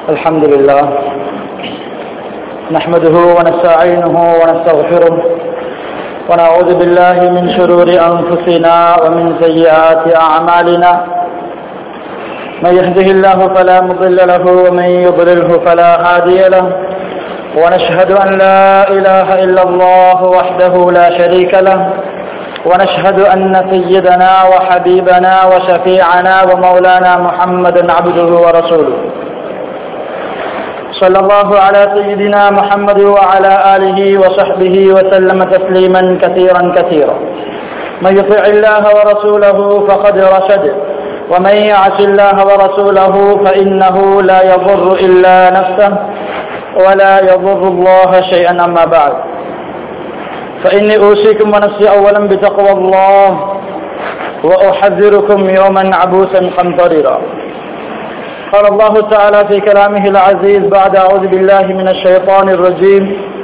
الحمد لله نحمده ونستعينه ونستغفره ونعوذ بالله من شرور أنفسنا ومن سيئات أعمالنا من يهده الله فلا مضل له ومن يضلله فلا هادي له ونشهد أن لا إله إلا الله وحده لا شريك له ونشهد أن سيدنا وحبيبنا وشفيعنا ومولانا محمدا عبده ورسوله صلى الله على سيدنا محمد وعلى آله وصحبه وسلم تسليما كثيرا كثيرا من يطع الله ورسوله فقد رشد ومن يعص الله ورسوله فإنه لا يضر إلا نفسه ولا يضر الله شيئا أما بعد فإني أوصيكم ونفسي أولا بتقوى الله وأحذركم يوما عبوسا قمطريرا قال الله تعالى في كلامه العزيز بعد أعوذ بالله من الشيطان الرجيم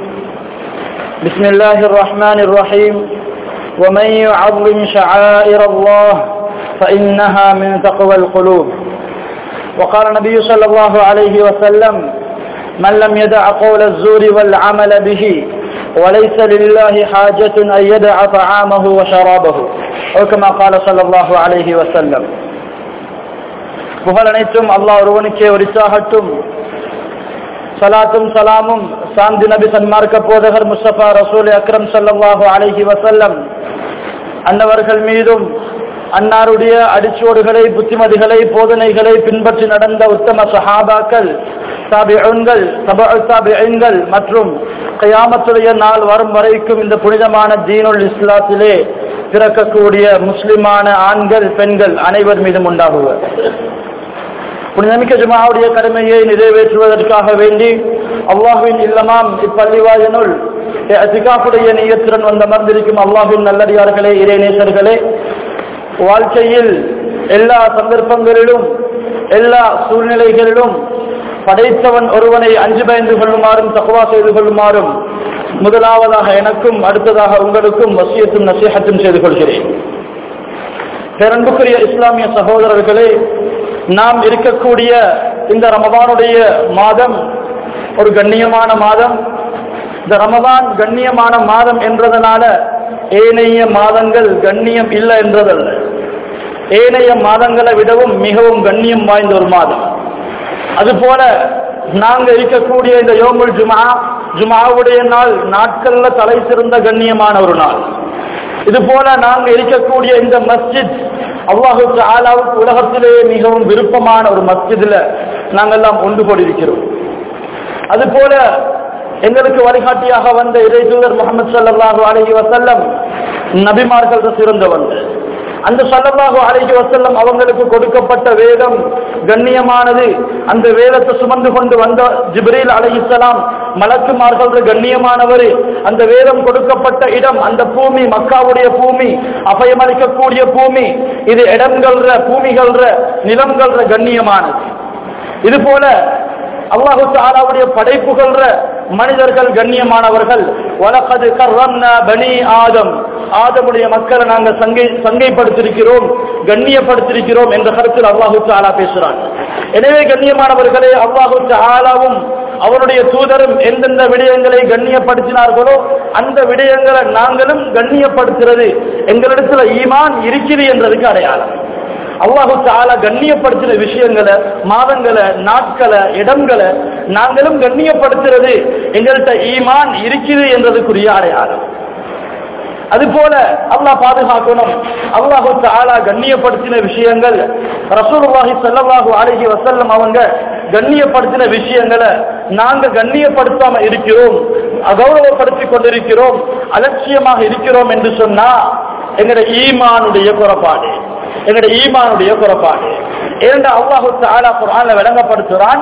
بسم الله الرحمن الرحيم ومن يعظم شعائر الله فإنها من تقوى القلوب وقال النبي صلى الله عليه وسلم من لم يدع قول الزور والعمل به وليس لله حاجة أن يدع طعامه وشرابه أو كما قال صلى الله عليه وسلم புகழ் அனைத்தும் அல்லாஹ் ஒருவனுக்கே உரித்தாகட்டும் சலாத்தும் சலாமும் சாந்தி நபி சன்மார்க்க போதகர் முஸ்தபா ரசூல் அக்ரம் சல்லாஹூ அலஹி வசல்லம் அன்னவர்கள் மீதும் அன்னாருடைய அடிச்சோடுகளை புத்திமதிகளை போதனைகளை பின்பற்றி நடந்த உத்தம சஹாபாக்கள் தாபிகள் தாபிகள் மற்றும் கயாமத்துடைய நாள் வரும் வரைக்கும் இந்த புனிதமான தீனுல் இஸ்லாத்திலே பிறக்கக்கூடிய முஸ்லிமான ஆண்கள் பெண்கள் அனைவர் மீதும் உண்டாகுவர் புனிதமிக்க ஜுமாவுடைய கடமையை நிறைவேற்றுவதற்காக வேண்டி அல்லாஹுவின் இல்லமாம் இப்பள்ளிவாயனுள் அதிகாப்புடைய நீயத்துடன் வந்து அமர்ந்திருக்கும் அல்லாஹின் நல்லடியார்களே இறைநேசர்களே வாழ்க்கையில் எல்லா சந்தர்ப்பங்களிலும் எல்லா சூழ்நிலைகளிலும் படைத்தவன் ஒருவனை அஞ்சு பயந்து கொள்ளுமாறும் தகுவா செய்து கொள்ளுமாறும் முதலாவதாக எனக்கும் அடுத்ததாக உங்களுக்கும் வசியத்தும் நசீகத்தும் செய்து கொள்கிறேன் பேரன்புக்குரிய இஸ்லாமிய சகோதரர்களே நாம் இருக்கக்கூடிய இந்த ரமதானுடைய மாதம் ஒரு கண்ணியமான மாதம் இந்த ரமதான் கண்ணியமான மாதம் என்றதனால ஏனைய மாதங்கள் கண்ணியம் இல்லை என்றதல்ல ஏனைய மாதங்களை விடவும் மிகவும் கண்ணியம் வாய்ந்த ஒரு மாதம் அதுபோல நாங்க இருக்கக்கூடிய இந்த யோமுல் ஜுமா ஜுமாவுடைய நாள் நாட்கள்ல தலை சிறந்த கண்ணியமான ஒரு நாள் இது போல நாங்க இருக்கக்கூடிய இந்த மஸ்ஜித் அல்லாஹுக்கு ஆலாவுக்கு உலகத்திலேயே மிகவும் விருப்பமான ஒரு மஸ்ஜிதுல நாங்கெல்லாம் ஒன்று கொண்டிருக்கிறோம் அது போல எங்களுக்கு வழிகாட்டியாக வந்த இறை தூதர் முகமது சல்லாஹூ அலஹி வசல்லம் நபிமார்கள் சிறந்தவர்கள் அந்த சல்லல்லாஹு அலைஹி வசல்லம் அவங்களுக்கு கொடுக்கப்பட்ட வேதம் கண்ணியமானது அந்த வேதத்தை சுமந்து கொண்டு வந்த ஜிப்ரீல் அலைஹிஸ்ஸலாம் மலக்குமார்கள் கண்ணியமானவர் அந்த வேதம் கொடுக்கப்பட்ட இடம் அந்த பூமி மக்காவுடைய பூமி அபயமளிக்கக்கூடிய பூமி இது இடங்கள்ற பூமிகள்ற நிலங்கள்ற கண்ணியமானது இது போல அல்லாஹு தாலாவுடைய படைப்புகள்ற மனிதர்கள் கண்ணியமானவர்கள் வலக்கது கர்வம்னா பனி ஆதம் ஆதமுடைய மக்களை நாங்கள் சங்கை சங்கைப்படுத்திருக்கிறோம் கண்ணியப்படுத்திருக்கிறோம் என்ற கருத்தில் அல்லாஹு தாலா பேசுறான் எனவே கண்ணியமானவர்களே அல்லாஹு தாலாவும் அவருடைய தூதரும் எந்தெந்த விடயங்களை கண்ணியப்படுத்தினார்களோ அந்த விடயங்களை நாங்களும் கண்ணியப்படுத்துறது எங்களிடத்துல ஈமான் இருக்கிறது என்றதுக்கு அடையாளம் அல்லாஹு தாலா கண்ணியப்படுத்தின விஷயங்களை மாதங்களை நாட்களை இடங்களை நாங்களும் கண்ணியப்படுத்துறது எங்கள்கிட்ட ஈமான் இருக்குது என்றதுக்குரிய அடையாளம் அது போல அல்லாஹ் பாதுகாக்கணும் அல்லாஹு தாலா கண்ணியப்படுத்தின விஷயங்கள் ரசூலுல்லாஹி ஸல்லல்லாஹு அலைஹி வஸல்லம் அவங்க கண்ணியப்படுத்தின விஷயங்களை நாங்க கண்ணியப்படுத்தாம இருக்கிறோம் அகௌரவப்படுத்திக் கொண்டிருக்கிறோம் அலட்சியமாக இருக்கிறோம் என்று சொன்னா எங்களுடைய ஈமானுடைய குறைபாடு எங்களுடைய ஈமானுடைய குறைபாடு இரண்டு அல்லாஹு தாலா குர்ஆன்ல விளங்கப்படுத்துறான்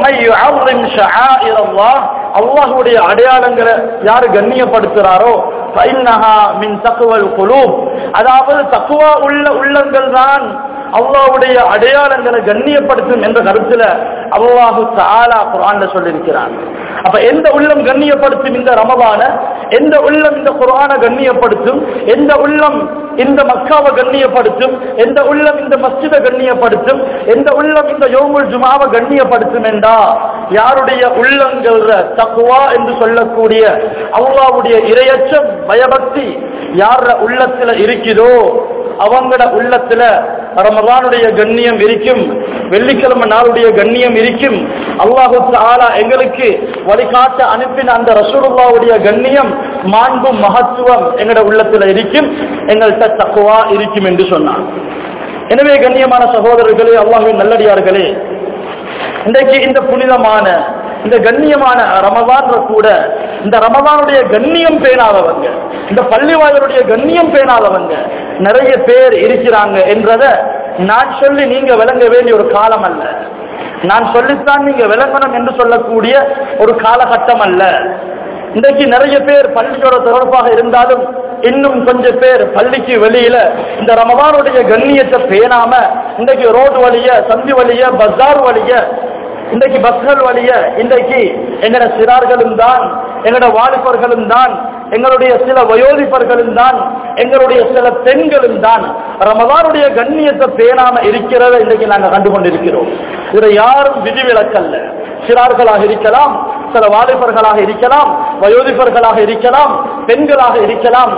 அல்லாஹுடைய அடையாளங்களை யாரு கண்ணியப்படுத்துறாரோ மின் தக்குவல் குழு அதாவது தக்குவா உள்ள உள்ளங்கள் தான் அல்லாஹ்வுடைய அடையாளங்களை கண்ணியப்படுத்தும் என்ற கருத்துல அல்லாஹு தாலா குர்ஆன்ல சொல்லியிருக்கிறான் அப்ப எந்த உள்ளம் கண்ணியப்படுத்தும் இந்த ரமபான எந்த உள்ளம் இந்த குர்ஆனை கண்ணியப்படுத்தும் எந்த உள்ளம் இந்த மக்காவை கண்ணியப்படுத்தும் எந்த உள்ளம் இந்த மஸ்ஜிதை கண்ணியப்படுத்தும் எந்த உள்ளம் இந்த யோமுல் ஜுமாவை கண்ணியப்படுத்தும் என்றா யாருடைய உள்ளங்கள்ல தக்குவா என்று சொல்லக்கூடிய அல்லாவுடைய இரையச்சம் பயபக்தி யார உள்ளத்துல இருக்குதோ அவங்களோட உள்ளத்துல ரமதானுடைய கண்ணியம் இருக்கும் வெள்ளிக்கிழமை நாளுடைய கண்ணியம் இருக்கும் அல்லாஹு ஆலா எங்களுக்கு வழிகாட்ட அனுப்பின அந்த ரசூலுல்லாவுடைய கண்ணியம் மாண்பும் மகத்துவம் எங்களோட உள்ளத்துல இருக்கும் எங்கள்கிட்ட தக்குவா இருக்கும் என்று சொன்னார் எனவே கண்ணியமான சகோதரர்களே அல்லாஹின் நல்லடியார்களே இன்றைக்கு இந்த புனிதமான இந்த கண்ணியமான ரமதான் கூட இந்த ரமதானுடைய கண்ணியம் பேணாதவங்க இந்த பள்ளிவாயருடைய கண்ணியம் பேணாதவங்க நிறைய பேர் இருக்கிறாங்க என்றத நான் சொல்லி நீங்க விளங்க வேண்டிய ஒரு காலம் அல்ல நான் சொல்லித்தான் நீங்க விளங்கணும் என்று சொல்லக்கூடிய ஒரு காலகட்டம் அல்ல இன்றைக்கு நிறைய பேர் பள்ளியோட தொடர்பாக இருந்தாலும் இன்னும் கொஞ்சம் பேர் பள்ளிக்கு வெளியில இந்த ரமதானுடைய கண்ணியத்தை பேணாம இன்றைக்கு ரோடு வழிய சந்தி வழிய பஜார் வழிய இன்றைக்கு பஸ்கள் வழிய இன்றைக்கு எங்கட சிறார்களும் தான் எங்கட வாலிபர்களும் தான் எங்களுடைய சில வயோதிபர்களும் தான் எங்களுடைய சில பெண்களும் தான் ரமதானுடைய கண்ணியத்தை பேணாம இருக்கிறத இன்றைக்கு நாங்கள் கண்டு கொண்டிருக்கிறோம் இதை யாரும் விதிவிலக்கல்ல சிறார்களாக இருக்கலாம் சில வாலிபர்களாக இருக்கலாம் வயோதிபர்களாக இருக்கலாம் பெண்களாக இருக்கலாம்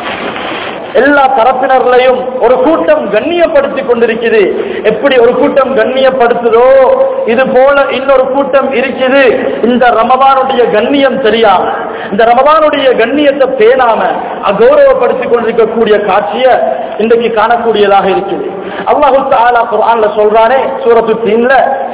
எல்லா தரப்பினர்களையும் ஒரு கூட்டம் கண்ணியப்படுத்திக் கொண்டிருக்குது எப்படி ஒரு கூட்டம் கண்ணியப்படுத்துதோ இது போல இன்னொரு கூட்டம் இருக்குது இந்த ரமதானுடைய கண்ணியம் தெரியாம இந்த ரமதானுடைய கண்ணியத்தை பேணாம அகௌரவப்படுத்திக் கொண்டிருக்கக்கூடிய காட்சியை இன்றைக்கு காணக்கூடியதாக இருக்குது அல்லாஹு தாலா குர்ஆன்ல சொல்றானே சூரத்து தீன்ல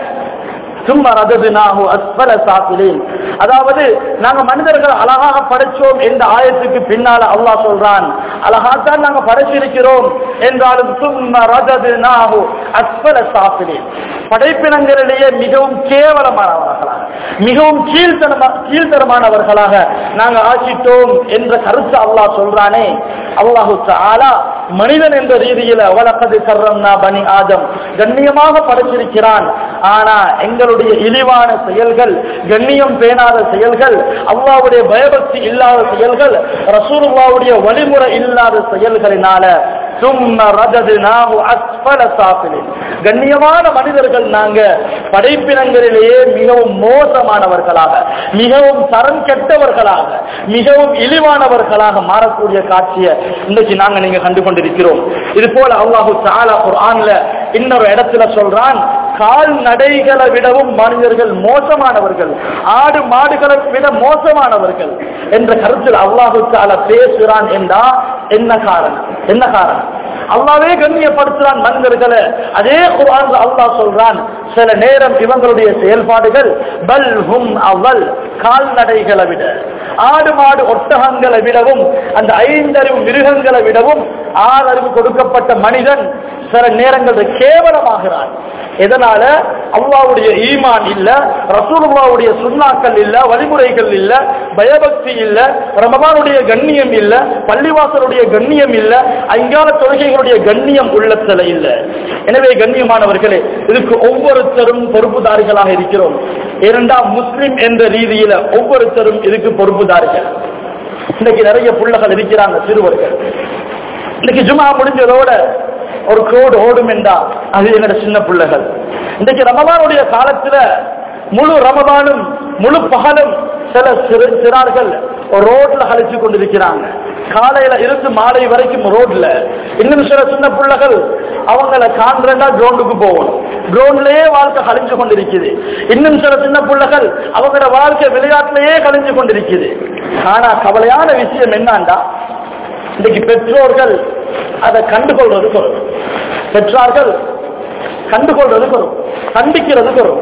சும்மா ரததுனாஹு அஸ்பல சாஃபிலின் அதாவது நாங்க மனிதர்கள் அழகாக படைச்சோம் என்ற ஆயத்துக்கு பின்னால அல்லாஹ் சொல்றான் அழகாத்தான் நாங்க படைச்சிருக்கிறோம் என்றாலும் சும்மா ரததுனாஹு அஸ்பல சாஃபிலின் படைப்பினங்களிலேயே மிகவும் கேவலமானவர்களாக மிகவும் கீழ்த்தனமா கீழ்த்தரமானவர்களாக நாங்க ஆக்கிட்டோம் என்ற கருத்து அல்லாஹ் சொல்றானே அல்லாஹு ஆலா மனிதன் என்ற ரீதியில வழக்கது கர்ரம்னா பனி ஆதம் கண்ணியமாக படைச்சிருக்கிறான் ஆனா எங்களுடைய இழிவான செயல்கள் கண்ணியம் பேணாத செயல்கள் அல்லாவுடைய பயபக்தி இல்லாத செயல்கள் ரசூலுல்லாவுடைய வழிமுறை இல்லாத செயல்களினால சும்ம ரததுனாஹு அஸ்ஃபல சாஃபிலின் கண்ணியமான மனிதர்கள் நாங்க படைப்பினங்களிலேயே மிகவும் மோசமானவர்களாக மிகவும் தரம் கெட்டவர்களாக மிகவும் இழிவானவர்களாக மாறக்கூடிய காட்சியை இன்னைக்கு நாங்க நீங்க கண்டு கொண்டிருக்கிறோம் இது போல அல்லாஹு தாலா குர்ஆன்ல இன்னொரு இடத்துல சொல்றான் கால்நடைகளை விடவும் மனிதர்கள் மோசமானவர்கள் ஆடு மாடுகளை விட மோசமானவர்கள் என்ற கருத்தில் அல்லாஹு தாலா பேசுகிறான் என்றா என்ன காரணம் என்ன காரணம் அல்லாவே கண்ணியப்படுத்துறான் மனிதர்களை அதே குர்ஆன்ல அல்லாஹ் சொல்றான் சில நேரம் இவங்களுடைய செயல்பாடுகள் பல் ஹும் அவல் கால்நடைகளை விட ஆடு மாடு ஒட்டகங்களை விடவும் அந்த ஐந்தறிவு மிருகங்களை விடவும் ஆறறிவு கொடுக்கப்பட்ட மனிதன் சில நேரங்கள் கேவலமாகிறான் எதனால அல்லாவுடைய ஈமான் இல்ல ரசூலுல்லாவுடைய சுண்ணாக்கள் இல்ல வழிமுறைகள் இல்ல பயபக்தி இல்ல ரமபானுடைய கண்ணியம் இல்ல பள்ளிவாசலுடைய கண்ணியம் இல்ல ஐங்கால தொழுகைகளுடைய கண்ணியம் உள்ளத்துல இல்ல எனவே கண்ணியமானவர்களே இதுக்கு ஒவ்வொருத்தரும் பொறுப்புதாரிகளாக இருக்கிறோம் இரண்டாம் முஸ்லிம் என்ற ரீதியில ஒவ்வொருத்தரும் இதுக்கு பொறுப்புதாரிகள் இன்னைக்கு நிறைய புள்ளகள் இருக்கிறாங்க சிறுவர்கள் இன்னைக்கு ஜுமா முடிஞ்சதோட ஒரு கோடு ஓடும் என்றா அது என்னோட சின்ன பிள்ளைகள் இன்றைக்கு ரமபானுடைய காலத்துல முழு ரமபானும் முழு பகலும் சில சிறு சிறார்கள் ரோட்ல கழிச்சு கொண்டிருக்கிறாங்க காலையில இருந்து மாலை வரைக்கும் ரோட்ல இன்னும் சில சின்ன பிள்ளைகள் அவங்கள காண்றா கிரவுண்டுக்கு போகணும் கிரவுண்ட்லயே வாழ்க்கை கழிஞ்சு கொண்டிருக்குது இன்னும் சில சின்ன பிள்ளைகள் அவங்களோட வாழ்க்கை விளையாட்டுலயே கழிஞ்சு கொண்டிருக்குது ஆனா கவலையான விஷயம் என்னண்டா இன்னைக்கு பெற்றோர்கள் அதை கண்டுகொள்றது குறவு பெற்றார்கள் கண்டுகொள்றது குறவு கண்டிக்கிறது குறவு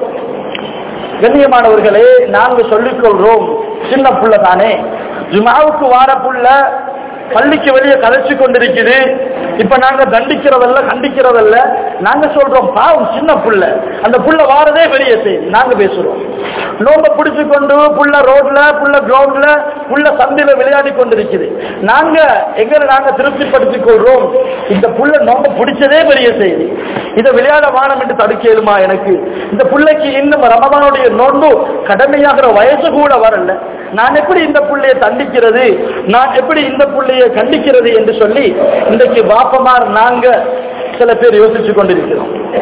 கண்ணியமானவர்களே நாங்க சொல்லிக் கொள்றோம் சின்ன புள்ள தானே ஜுமாவுக்கு வார புள்ள பள்ளிக்கு வெளியே கலைச்சு கொண்டிருக்குது இப்ப நாங்க தண்டிக்கிறதல்ல கண்டிக்கிறதல்ல நாங்க சொல்றோம் பாவம் சின்ன புள்ள அந்த புள்ள வாரதே பெரிய செய்தி நாங்க பேசுறோம் நோம்ப பிடிச்சு கொண்டு புள்ள ரோட்ல புள்ள கிரவுண்ட்ல புள்ள சந்தையில விளையாடி கொண்டிருக்குது நாங்க எங்களை நாங்க திருப்திப்படுத்திக் கொள்றோம் இந்த புள்ள நோம்ப பிடிச்சதே பெரிய செய்தி இதை விளையாட வானம் என்று தடுக்கலுமா எனக்கு இந்த புள்ளைக்கு இன்னும் ரமதானுடைய நோன்பு கடமையாகிற வயசு கூட வரல நான் எப்படி இந்த புள்ளையை தண்டிக்கிறது நான் எப்படி இந்த புள்ளையை கண்டிக்கிறது என்று சொல்லி இன்றைக்கு பாப்பமார் நாங்க சில பேர் யோசிச்சு கொண்டிருக்கிறோம்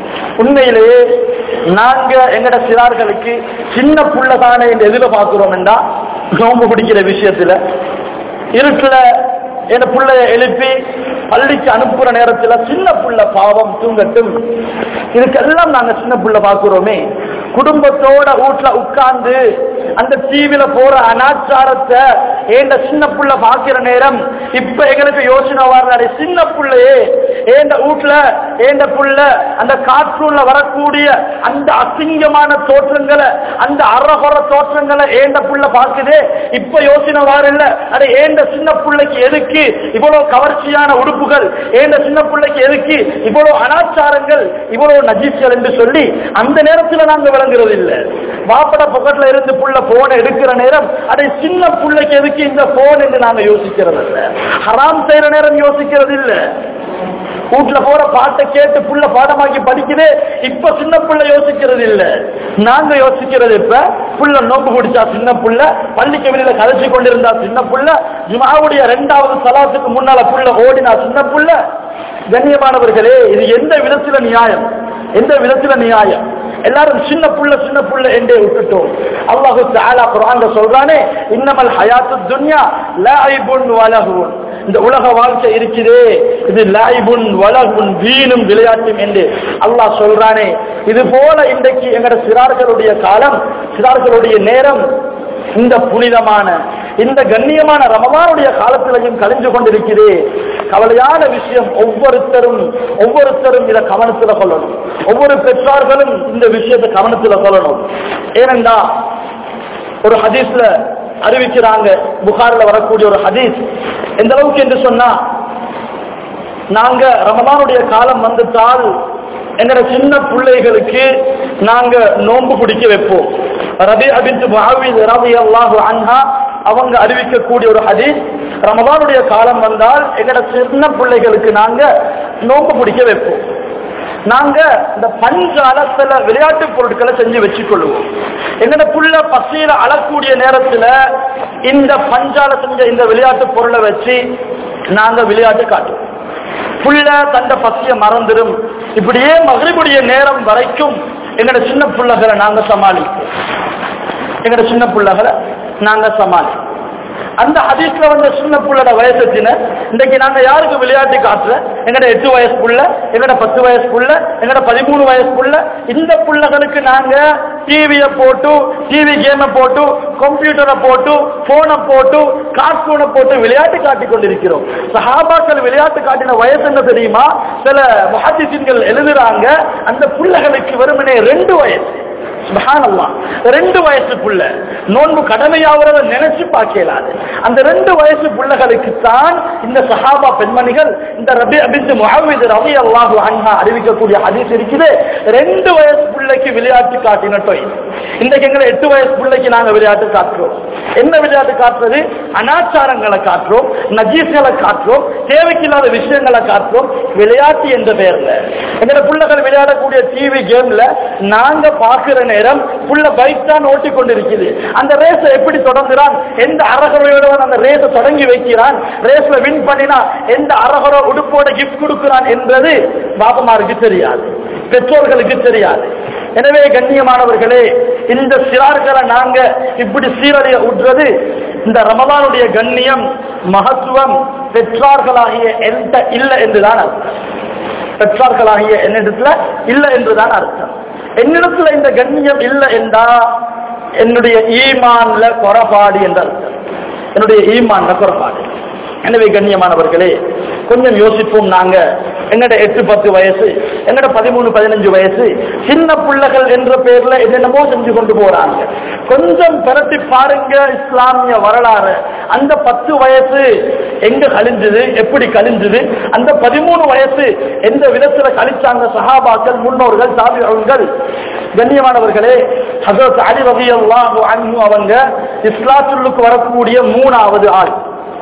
உண்மையிலேயே நாங்க எங்கட சிறார்களுக்கு சின்ன புள்ள தானே என்று எதிர பார்க்கிறோம் என்றா நோம்பு பிடிக்கிற விஷயத்துல இருட்டுல என் புள்ளைய எழுப்பி பள்ளிக்கு அனுப்புற நேரத்துல சின்ன புள்ள பாவம் தூங்கட்டும் இதுக்கெல்லாம் நாங்க சின்ன புள்ள பார்க்கிறோமே குடும்பத்தோட வீட்டுல உட்கார்ந்து அந்த டிவில போற அனாச்சாரத்தை ஏண்ட சின்ன புள்ள பாக்குற நேரம் இப்ப எங்களுக்கு யோசனை வர்றாரு சின்ன புள்ளையே ஏண்ட வீட்டுல ஏண்ட புள்ள அந்த கார்ட்டூன்ல வரக்கூடிய அந்த அசிங்கமான தோற்றங்களை அந்த அறகுற தோற்றங்களை ஏண்ட புள்ள பாக்குதே இப்ப யோசனை வாரில்ல அட ஏண்ட சின்ன புள்ளைக்கு எதுக்கு இவ்வளவு கவர்ச்சியான உடுப்புகள் ஏண்ட சின்ன பிள்ளைக்கு எதுக்கு இவ்வளவு அனாச்சாரங்கள் இவ்வளவு நஜீஸ்கள் என்று சொல்லி அந்த நேரத்துல நாங்க விளங்குறது இல்ல வாப்பட பக்கத்துல இருந்து புள்ள போன எடுக்கிற நேரம் அதை சின்ன பிள்ளைக்கு எதுக்கு இந்த போன் என்று நாங்க யோசிக்கிறது இல்ல ஹராம் செய்யற நேரம் யோசிக்கிறது இல்ல வீட்டுல போற பாட்டை கேட்டு புள்ள பாடமாக்கி படிக்குது இப்ப சின்ன புள்ள யோசிக்கிறது இல்ல நாங்க யோசிக்கிறது இப்ப புள்ள நோம்பு குடிச்சா சின்ன புள்ள பள்ளிக்கு வெளியில கதைச்சு கொண்டிருந்தா சின்ன புள்ள ஜுமாவுடைய இரண்டாவது சலாத்துக்கு முன்னால புள்ள ஓடினா சின்ன புள்ள கண்ணியமானவர்களே இது எந்த விதத்துல நியாயம் எந்த விதத்துல நியாயம் எல்லாரும் சின்ன புள்ள சின்ன புள்ள என்றே விட்டுட்டோம் அல்லாஹு தஆலா குர்ஆன்ல சொல்றானே இன்னமல் ஹயாத்து துன்யா லாயிபுன் வலஹுன் இந்த உலக வாழ்க்கை இருக்குதே இது லாயிபுன் வலகுன் வீணும் விளையாட்டும் என்று அல்லாஹ் சொல்றானே இது போல இன்றைக்கு எங்கட சிறார்களுடைய காலம் சிறார்களுடைய நேரம் இந்த புனிதமான இந்த கண்ணியமான ரமலானுடைய காலத்திலையும் கழிஞ்சு கொண்டிருக்கிறே கவலையான விஷயம் ஒவ்வொருத்தரும் ஒவ்வொருத்தரும் இதை கவனத்துல கொள்ளணும் ஒவ்வொரு பெற்றார்களும் இந்த விஷயத்தை கவனத்துல கொள்ளணும் ஏனென்றா ஒரு ஹதீஸ்ல அறிவிக்கிறாங்க புகார்ல வரக்கூடிய ஒரு ஹதீஸ் எந்த அளவுக்கு என்று சொன்னா நாங்க ரமலானுடைய காலம் வந்துட்டால் எங்கட சின்ன பிள்ளைகளுக்கு நாங்க நோன்பு பிடிக்க வைப்போம் ரபி அபின் முஹாவித் ரபி அல்லாஹு அன்ஹா அவங்க அறிவிக்கக்கூடிய ஒரு ஹதீஸ் ரமலானுடைய காலம் வந்தால் எங்கட சின்ன பிள்ளைகளுக்கு நாங்க நோன்பு பிடிக்க வைப்போம் நாங்க இந்த பஞ்சாலத்துல விளையாட்டு பொருட்களை செஞ்சு வச்சுக்கொள்வோம் எங்கட புள்ள பசியில அழக்கூடிய நேரத்துல இந்த பஞ்சால செஞ்ச இந்த விளையாட்டு பொருளை வச்சு நாங்க விளையாட்டு காட்டுவோம் புள்ள தந்த பசிய மறந்துடும் இப்படியே மகிழ்வுடைய நேரம் வரைக்கும் எங்கட சின்ன பிள்ளைகளை நாங்க சமாளிப்போம் எங்கட சின்ன பிள்ளைகளை நாங்க சமாளிப்போம் அந்த ஹதீஸ்ல வந்த சின்ன புள்ளோட வயசு எத்தின இன்னைக்கு நாங்க யாருக்கு விளையாட்டு காட்டுற எங்கட எட்டு வயசு புள்ள எங்கட பத்து வயசு புள்ள எங்கட பதிமூணு வயசு புள்ள இந்த புள்ளகளுக்கு நாங்க டிவிய போட்டு டிவி கேமை போட்டு கம்ப்யூட்டரை போட்டு போனை போட்டு கார்ட்டூனை போட்டு விளையாட்டு காட்டி கொண்டிருக்கிறோம் சஹாபாக்கள் விளையாட்டு காட்டின வயசு என்ன தெரியுமா சில முஹத்திசின்கள் எழுதுறாங்க அந்த புள்ளகளுக்கு வெறுமனே ரெண்டு வயசு சுபஹானல்லாஹ் ரெண்டு வயசு புள்ள நோன்பு கடமையாகிறத நினைச்சு பார்க்கலாது அந்த ரெண்டு வயசு புள்ளகளுக்கு தான் இந்த சஹாபா பெண்மணிகள் இந்த ரபி அபிந்து முஹம்மது ரவி அல்லாஹு அன்ஹா அறிவிக்கக்கூடிய ஹதீஸ் இருக்குது ரெண்டு வயசு பிள்ளைக்கு விளையாட்டு காட்டினட்டோம் இன்றைக்கு எங்களை எட்டு வயசு பிள்ளைக்கு நாங்க விளையாட்டு காட்டுறோம் என்ன விளையாட்டு காட்டுறது அனாச்சாரங்களை காட்டுறோம் நஜீஸ்களை காட்டுறோம் தேவைக்கில்லாத விஷயங்களை காட்டுறோம் விளையாட்டு என்ற பெயர்ல எங்களோட பிள்ளைகள் விளையாடக்கூடிய டிவி கேம்ல நாங்க பார்க்கிற நேரம் புள்ள பைக் தான் ஓட்டி கொண்டிருக்குது அந்த ரேஸை எப்படி தொடங்குறான் எந்த அரகரையோட அந்த ரேஸை தொடங்கி வைக்கிறான் ரேஸ்ல வின் பண்ணினா எந்த அரகரோ உடுப்போட கிஃப்ட் கொடுக்கிறான் என்பது பாபமாருக்கு தெரியாது பெற்றோர்களுக்கு தெரியாது எனவே கண்ணியமானவர்களே இந்த சிறார்களை நாங்க இப்படி சீரழிய விடுறது இந்த ரமலானுடைய கண்ணியம் மகத்துவம் பெற்றார்களாகிய எந்த இல்லை என்றுதான் அர்த்தம் பெற்றார்களாகிய என்னிடத்துல இல்லை என்றுதான் அர்த்தம் என்னிடத்துல இந்த கண்ணியம் இல்லை என்றா என்னுடைய ஈமான்ல குறைபாடு என்ற அர்த்தம் என்னுடைய ஈமான்ல குறைபாடு எனவே கண்ணியமானவர்களே கொஞ்சம் யோசிப்போம் நாங்க எங்கட எட்டு பத்து வயசு எங்கட பதிமூணு பதினஞ்சு வயசு சின்ன பிள்ளைகள் என்ற பேர்ல என்னென்னமோ செஞ்சு கொண்டு போறாங்க கொஞ்சம் பிரட்டி பாருங்க இஸ்லாமிய வரலாறு அந்த பத்து வயசு எங்க கழிஞ்சது எப்படி கழிஞ்சது அந்த பதிமூணு வயசு எந்த விதத்துல கழிச்சாங்க சஹாபாக்கள் முன்னோர்கள் சாபிகள் கண்ணியமானவர்களே ஹசரத் அலி ரவி அல்லாஹு அன்ஹு அவங்க இஸ்லாத்துள்ளுக்கு வரக்கூடிய மூணாவது ஆள்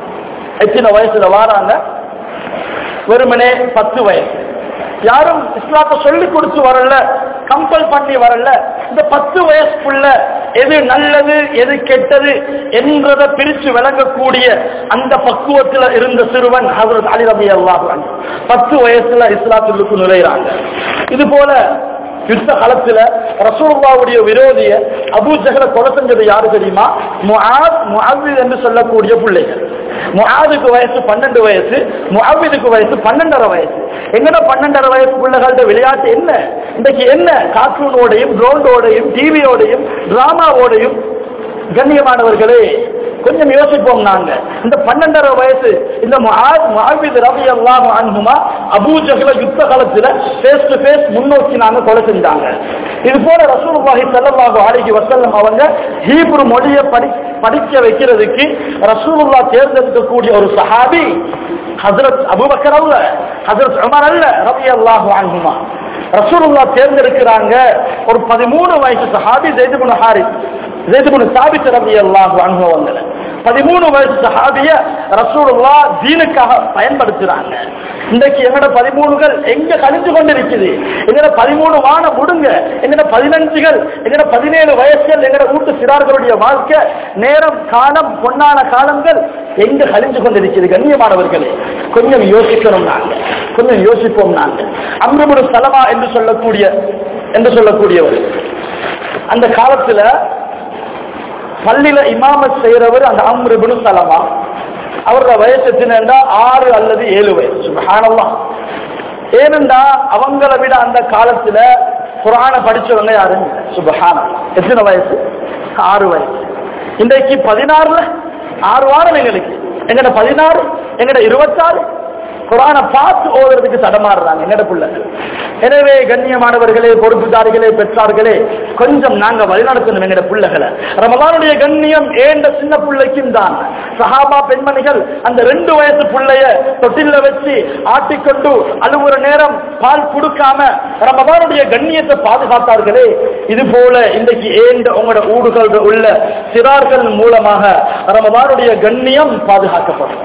எத்தனை வயசுல வாராங்க வெறுமனே பத்து வயசு யாரும் இஸ்லாத்தை சொல்லி கொடுத்து வரல கம்பல் பண்ணி வரல இந்த பத்து வயசுக்குள்ள எது நல்லது எது கெட்டது என்றதை பிரிச்சு விளங்கக்கூடிய அந்த பக்குவத்தில் இருந்த சிறுவன் ஹசரத் அலி ரபி அல்லாஹ் பத்து வயசுல இஸ்லாத்துக்கு நுழைகிறாங்க இது போல யுத்த காலத்துல ரசூலுல்லாவுடைய விரோதிய அபூ ஜஹல கொலை செஞ்சது யாரு தெரியுமா முஆத் முஅவ்வித் என்று சொல்லக்கூடிய பிள்ளைகள் முஆதுக்கு வயசு பன்னெண்டு வயசு முஅவ்விதுக்கு வயசு பன்னெண்டரை வயசு எங்கட பன்னெண்டரை வயசு பிள்ளைகளோட விளையாட்டு என்ன இன்றைக்கு என்ன கார்ட்டூனோடையும் ட்ரோனோடையும் டிவியோடையும் டிராமாவோடையும் கண்ணியமானவர்களே கொஞ்சம் யோசிப்போம் நாங்க இந்த பன்னெண்டரை வயசு இந்த முஹாபித் ரவி அல்லாஹ் அன்ஹுமா அபூ ஜஹல யுத்த காலத்துல ஃபேஸ் டு ஃபேஸ் முன்னோக்கி நாங்க கொலை செஞ்சாங்க இது போல ரசூலுல்லாஹி ஸல்லல்லாஹு அலைஹி வஸல்லம் அவங்க ஹீப்ரு மொழியை படி படிக்க வைக்கிறதுக்கு ரசூலுல்லாஹ் தேர்ந்தெடுக்கக்கூடிய ஒரு சஹாபி ஹஜரத் அபூபக்கர் அல்ல ஹஜரத் உமர் அல்ல ரவி அல்லாஹு அன்ஹுமா ரசூலுல்லா தேர்ந்தெடுக்கிறாங்க ஒரு பதிமூணு வயசு சஹாபி ஜெய்துபுன் ஹாரிஸ் ஜெய்துபுன் சாபித் ரவி அல்லாஹு அனுபவங்களை பதிமூணு வயசு சஹாபிய ரசூலுல்லா தீனுக்காக பயன்படுத்துறாங்க இன்றைக்கு எங்கட பதிமூணுகள் எங்க கழிஞ்சு கொண்டிருக்குது எங்கட பதிமூணு வான முடுங்க எங்கட பதினஞ்சுகள் எங்கட பதினேழு வயசுகள் எங்கட வீட்டு சிறார்களுடைய வாழ்க்கை நேரம் காலம் பொன்னான காலங்கள் எங்க கழிஞ்சு கொண்டிருக்கிறது கண்ணியமானவர்களே கொஞ்சம் யோசிக்கணும் நாங்க கொஞ்சம் யோசிப்போம் நாங்க அம்ருபுரு சலமா என்று சொல்லக்கூடிய என்று சொல்லக்கூடியவர் அந்த காலத்துல பள்ளியில இமாமத் செய்யறவர் அந்த அம்ருபுனு சலமா அவரோட வயசு எத்தனைண்டா ஆறு அல்லது ஏழு வயசு சுபஹானல்லாஹ் ஏனென்றா அவங்கள விட அந்த காலத்துல குரான படிச்சவங்க யாரும் இல்லை சுபஹானல்லாஹ் எத்தனை வயசு ஆறு வயசு இன்றைக்கு பதினாறுல ஆறு வாரம் எங்களுக்கு எங்கட பதினாறு எங்கட இருபத்தாறு குரானை பார்த்து ஓதுறதுக்கு தடமாறுறாங்க எங்கட பிள்ளைகள் எனவே கண்ணியமானவர்களே பொறுப்புதாரிகளே பெற்றார்களே கொஞ்சம் நாங்க வழிநடத்தணும் எங்கட பிள்ளைகளை ரமலானுடைய கண்ணியம் ஏண்ட சின்ன பிள்ளைக்கும் தான் சஹாபா பெண்மணிகள் அந்த ரெண்டு வயசு பிள்ளைய தொட்டில வச்சு ஆட்டிக்கொண்டு அழுவுற நேரம் பால் கொடுக்காம ரமலானுடைய கண்ணியத்தை பாதுகாத்தார்களே இது போல இன்றைக்கு ஏண்ட உங்களோட ஊடுகள் உள்ள சிறார்கள் மூலமாக ரமலானுடைய கண்ணியம் பாதுகாக்கப்படும்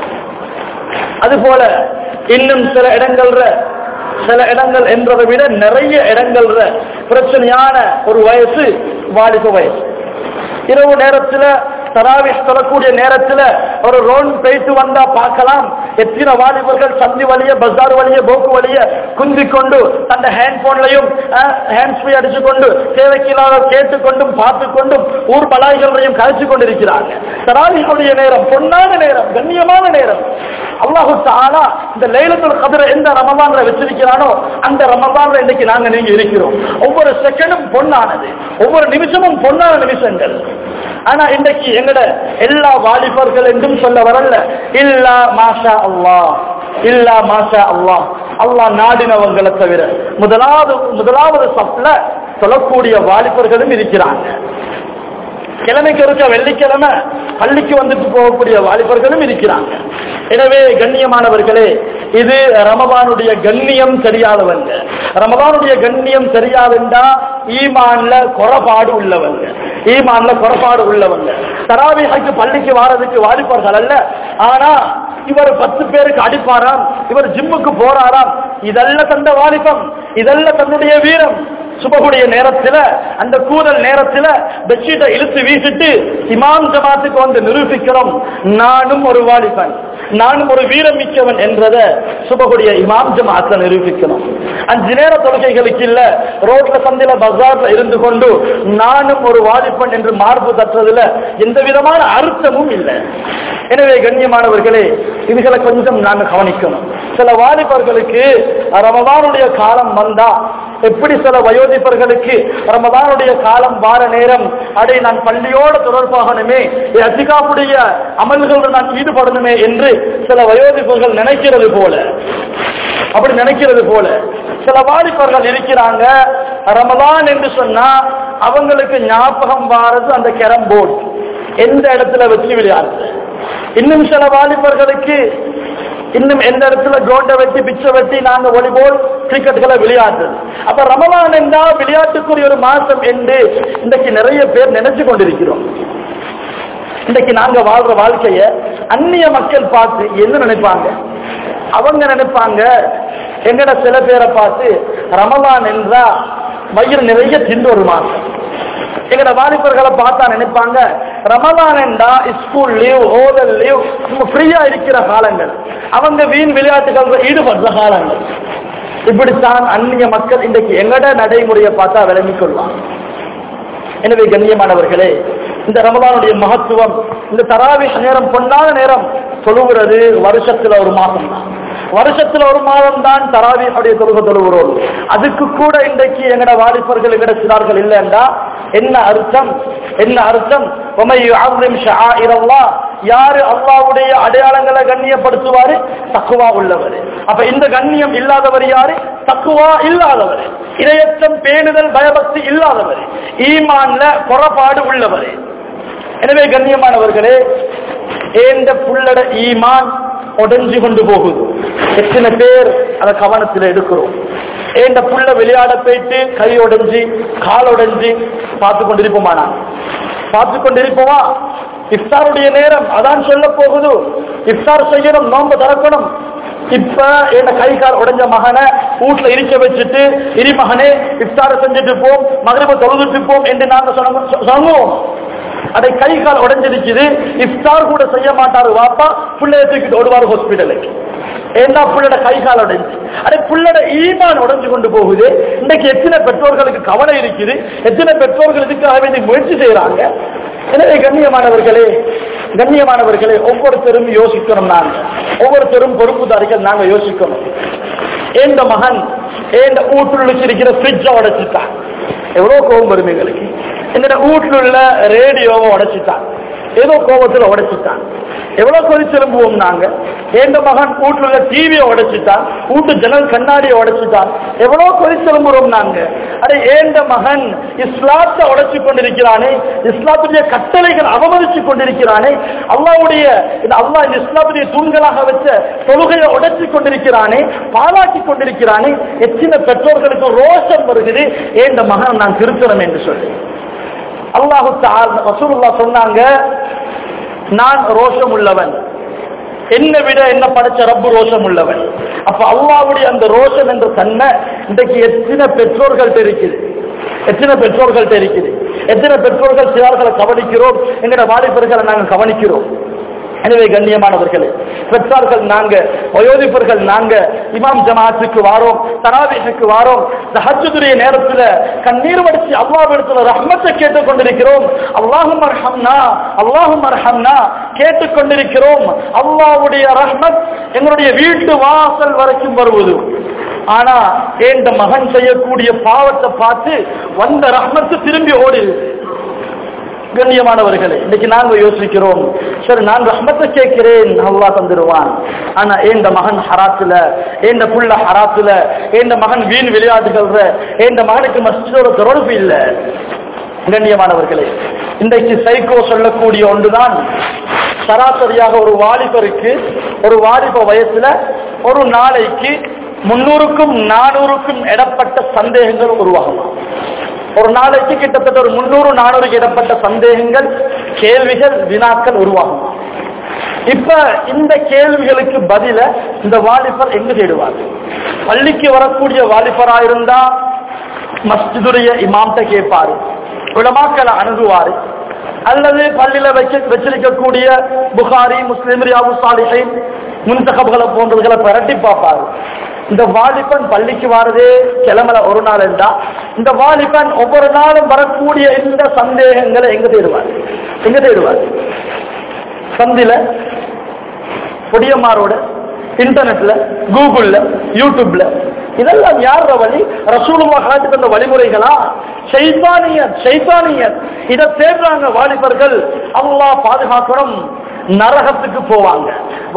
அதுபோல இன்னும் சில இடங்கள்ல சில இடங்கள் என்றதை விட நிறைய இடங்கள்ல பிரச்சனையான ஒரு வயசு வாலிப வயசு இரவு நேரத்துல தராவிஷ் சொல்லக்கூடிய நேரத்துல ஒரு ரோன் போயிட்டு வந்தா பார்க்கலாம் எத்தனை வாலிபர்கள் சந்தி வழிய பஜார் வழிய போக்கு வழிய குந்தி கொண்டு தந்த ஹேண்ட் போன்லையும் ஹேண்ட் ஃப்ரீ அடிச்சு கொண்டு தேவைக்கில்லாத கேட்டுக்கொண்டும் பார்த்து கொண்டும் ஊர் பலாய்களையும் கழிச்சு கொண்டிருக்கிறாங்க தராவிகளுடைய நேரம் பொன்னான நேரம் கண்ணியமான நேரம் அல்லாஹு தாலா இந்த லைலத்துல் கதிர எந்த ரமதான்ல வச்சிருக்கிறானோ அந்த ரமதான்ல இன்னைக்கு நாங்க நீங்க இருக்கிறோம் ஒவ்வொரு செகண்டும் பொன்னானது ஒவ்வொரு நிமிஷமும் பொன்னான நிமிஷங்கள் ஆனா இன்றைக்கு எங்கட எல்லா வாலிபர்கள் என்றும் சொல்ல வரல இல்லா மாஷா அல்லாஹ் இல்லா மாஷா அல்லாஹ் அல்லாஹ் நாடினவங்களை தவிர முதலாவது முதலாவது சப்ல சொல்லக்கூடிய வாலிபர்களும் இருக்கிறாங்க கிழமைக்கு இருக்க வெள்ளிக்கிழமை பள்ளிக்கு வந்துட்டு போகக்கூடிய வாலிபர்களும் இருக்கிறாங்க எனவே கண்ணியமானவர்களே இது ரமபானுடைய கண்ணியம் தெரியாதவங்க ரமபானுடைய கண்ணியம் தெரியாதுண்டா ஈமான்ல குறைபாடு உள்ளவங்க ஈமான்ல குறைபாடு உள்ளவங்க தராவிகைக்கு பள்ளிக்கு வாரதுக்கு வாலிபர்கள் அல்ல ஆனா இவர் பத்து பேருக்கு அடிப்பாராம் இவர் ஜிம்முக்கு போறாராம் இதெல்லாம் தந்த வாலிபம் இதெல்லாம் தன்னுடைய வீரம் சுபகுடைய நேரத்துல அந்த கூதல் நேரத்துல பெட்ஷீட்டை இழுத்து வீசிட்டு இமாம் ஜமாத்துக்கு வந்து நிரூபிக்கிறோம் நானும் ஒரு வாலிபன் நானும் ஒரு வீரம் மிக்கவன் என்றத சுபகுடைய இமாம் ஜமாத்தை நிரூபிக்கணும் அஞ்சு நேர தொழுகைகளுக்கு இல்ல ரோட்ல சந்தில பஜார்ல இருந்து கொண்டு நானும் ஒரு வாலிபன் என்று மார்பு தட்டுறதுல எந்த விதமான அர்த்தமும் இல்லை எனவே கண்ணியமானவர்களே இதுகளை கொஞ்சம் நாங்க கவனிக்கணும் சில வாலிபர்களுக்கு ரமதானுடைய காலம் வந்தா எப்படி சில வயோதிபர்களுக்கு ரமதானுடைய காலம் வார நேரம் அடே நான் பள்ளியோட தொடர்பாகணுமே அதிகாப்புடைய அமல்கள் நான் ஈடுபடணுமே என்று சில வயோதிபர்கள் நினைக்கிறது போல அப்படி நினைக்கிறது போல சில வாலிபர்கள் இருக்கிறாங்க ரமதான் என்று சொன்னா அவங்களுக்கு ஞாபகம் வாரது அந்த கேரம் போர்டு எந்த இடத்துல வச்சு விளையாடுறது இன்னும் சில வாலிபர்களுக்கு இன்னும் எந்த இடத்துல கிரௌண்ட வெட்டி பிச்சை வெட்டி நாங்க வாலிபால் கிரிக்கெட்களை விளையாடுறது அப்ப ரமலான் என்றா விளையாட்டுக்குரிய ஒரு மாசம் என்று இன்றைக்கு நிறைய பேர் நினைச்சு கொண்டிருக்கிறோம் இன்றைக்கு நாங்க வாழ்ற வாழ்க்கைய அந்நிய மக்கள் பார்த்து என்ன நினைப்பாங்க அவங்க நினைப்பாங்க எங்கட சில பேரை பார்த்து ரமலான் என்றா வயிறு நிறைய திண்டு ஒரு மாசம் எங்கட வாலிபர்களை பார்த்தா நினைப்பாங்க ரமதான் என்றா ஸ்கூல் லீவ் ஓதல் லீவ் ஃப்ரீயா இருக்கிற காலங்கள் அவங்க வீண் விளையாட்டுகள் ஈடுபடுற காலங்கள் இப்படித்தான் அந்நிய மக்கள் இன்றைக்கு எங்கட நடைமுறையை பார்த்தா விளங்கிக் கொள்வாங்க எனவே கண்ணியமானவர்களே இந்த ரமதானுடைய மகத்துவம் இந்த தராவிஷ் நேரம் பொன்னான நேரம் தொழுகிறது வருஷத்துல ஒரு மாதம் தான் வருஷத்துல ஒரு மாதம் தான் தராவியுடைய தொழுக தொழுகிறோம் அதுக்கு கூட இன்றைக்கு எங்கட வாலிபர்கள் எங்கட சிறார்கள் இல்லைண்டா என்ன அர்த்தம் என்ன அர்த்தம் யாரு அல்லாவுடைய அடையாளங்களை கண்ணியப்படுத்துவாரு தக்குவா உள்ளவர் அப்ப இந்த கண்ணியம் இல்லாதவர் யாரு தக்குவா இல்லாதவர் இரையச்சம் பேணுதல் பயபக்தி இல்லாதவர் ஈமான்ல புறப்பாடு உள்ளவர் எனவே கண்ணியமானவர்களே ஏந்த புள்ளட ஈமான் உடைஞ்சு கொண்டு போகுது எத்தனை பேர் அதை கவனத்தில் எடுக்கிறோம் ஏண்ட புள்ள விளையாட போயிட்டு கை உடைஞ்சு கால் உடைஞ்சு பார்த்து கொண்டிருப்போமா நான் பார்த்து கொண்டிருப்போமா இஃப்தாருடைய நேரம் அதான் சொல்ல போகுது இஃப்தார் செய்யணும் நோன்பு திறக்கணும் இப்ப என்ன கை கால் உடைஞ்ச மகனை வீட்டுல இருக்க வச்சுட்டு இரு மகனே இஃப்தார செஞ்சுட்டு போம் மகிழ்வு தொழுதுட்டு போம் என்று நாங்க சொல்லுவோம் அதை கை கால் உடைஞ்சிருக்குது இஃப்தார் கூட செய்ய மாட்டாரு வாப்பா பிள்ளைய தூக்கிட்டு ஓடுவார் ஹாஸ்பிட்டலுக்கு ஏன்னா புள்ளட கை கால் உடைஞ்சு அடே புள்ளட ஈமான் உடைஞ்சு கொண்டு போகுது இன்னைக்கு எத்தனை பெற்றோர்களுக்கு கவலை இருக்குது எத்தனை பெற்றோர்கள் இதுக்காக வேண்டி முயற்சி செய்யறாங்க எனவே கண்ணியமானவர்களே கண்ணியமானவர்களே ஒவ்வொருத்தரும் யோசிக்கணும் நாங்க ஒவ்வொருத்தரும் பொறுப்புதாரிகள் நாங்க யோசிக்கணும் ஏந்த மகன் ஏந்த வீட்டுள்ள வச்சிருக்கிற ஃப்ரிட்ஜை உடைச்சிட்டான் எவ்வளவு கோபம் வரும் எங்களுக்கு என்னோட வீட்டுல உள்ள ரேடியோவை உடைச்சிட்டான் ஏதோ கோபத்துல உடைச்சிட்டான் எவ்வளவு கொதி திரும்புவோம் நாங்க ஏந்த மகன் வீட்டுல உள்ள டிவியை உடைச்சிட்டான் வீட்டு ஜன்னல் கண்ணாடியை உடைச்சிட்டான் எவ்வளவு கொதி திரும்புறோம் நாங்க அடே ஏந்த மகன் இஸ்லாத்தை உடைச்சு கொண்டிருக்கிறானே இஸ்லாத்துடைய கட்டளைகள் அவமதிச்சு கொண்டிருக்கிறானே அல்லாவுடைய இந்த அல்லாஹ் இந்த இஸ்லாத்துடைய தூண்களாக வச்ச தொழுகையை உடைச்சு கொண்டிருக்கிறானே பாலாக்கி கொண்டிருக்கிறானே எத்தனை பெற்றோர்களுக்கு ரோஷம் வருகிறது ஏந்த மகன் நான் திருத்தணும் என்று சொல்லி அல்லாஹு ரசூலுல்லா சொன்னாங்க நான் ரோஷம் உள்ளவன் என்னை விட என்ன படைச்ச ரப்பு ரோஷம் உள்ளவன் அப்ப அல்லாவுடைய அந்த ரோஷம் என்ற தன்மை இன்றைக்கு எத்தனை பெற்றோர்கள்ட்ட இருக்குது எத்தனை பெற்றோர்கள்ட்ட இருக்குது எத்தனை பெற்றோர்கள் சிறார்களை கவனிக்கிறோம் எங்களோட வாலிபர்களை நாங்கள் கவனிக்கிறோம் எனவே கண்ணியமானவர்களே பெற்றார்கள் நாங்க வயோதிபர்கள் நாங்க இமாம் ஜமாத்துக்கு வாரோம் தராவிஷுக்கு வாரோம் ஹஜ்ஜுடைய நேரத்துல கண்ணீர் வடிச்சு அல்லாவிடத்துல ரஹ்மத்தை கேட்டுக் கொண்டிருக்கிறோம் அல்லாஹும் அர்ஹம்னா அல்லாஹும் அர்ஹம்னா கேட்டுக் கொண்டிருக்கிறோம் அல்லாஹ்வுடைய ரஹ்மத் எங்களுடைய வீட்டு வாசல் வரைக்கும் வருவது ஆனா ஏந்த மகன் செய்யக்கூடிய பாவத்தை பார்த்து வந்த ரஹ்மத்து திரும்பி ஓடிது கண்ணியமானவர்களே இன்னைக்கு நாங்க யோசிக்கிறோம் சரி நான் ரஹ்மத்தை கேட்கிறேன் அல்லா தந்துடுவான் ஆனா ஏந்த மகன் ஹராத்துல ஏந்த புள்ள ஹராத்துல ஏந்த மகன் வீண் விளையாட்டுகள்ற ஏந்த மகனுக்கு மஸ்ஜிதோட தொடர்பு இல்லை கண்ணியமானவர்களே இன்றைக்கு சைக்கோ சொல்லக்கூடிய ஒன்றுதான் சராசரியாக ஒரு வாலிபருக்கு ஒரு வாலிப வயசுல ஒரு நாளைக்கு முன்னூறுக்கும் நானூறுக்கும் இடப்பட்ட சந்தேகங்கள் உருவாகலாம் ஒரு நாளைக்கு கிட்டத்தட்ட ஒரு முன்னூறு நானூறுக்கு இடப்பட்ட சந்தேகங்கள் கேள்விகள் வினாக்கள் உருவாகும் இப்ப இந்த கேள்விகளுக்கு பதில இந்த வாலிபர் எங்க தேடுவார் பள்ளிக்கு வரக்கூடிய வாலிபரா இருந்தா மஸ்ஜிதுடைய இமாம்கிட்ட கேட்பாரு உலமாக்களை அணுகுவாரு அல்லது பள்ளியில வச்சு வச்சிருக்கக்கூடிய புகாரி முஸ்லிம் ரியாபு சாலிஹை முன்தகபுகளை போன்றதுகளை பிரட்டி பார்ப்பாரு இந்த வாலிபன் பள்ளிக்கு வாரதே கிளம்பல ஒரு நாள் என்றா இந்த வாலிபன் ஒவ்வொரு நாளும் வரக்கூடிய இந்த சந்தேகங்களை எங்க தேடுவார் எங்க தேடுவார் சந்தில பொடியம்மாரோட இன்டர்நெட்ல கூகுள்ல யூடியூப்ல இதெல்லாம் யார் வழி ரசூலுமா காட்டி தந்த வழிமுறைகளா சைத்தானியர் சைத்தானியர் இதை தேடுறாங்க வாலிபர்கள் அல்லாஹ் பாதுகாக்கணும் நரகத்துக்கு போவாங்க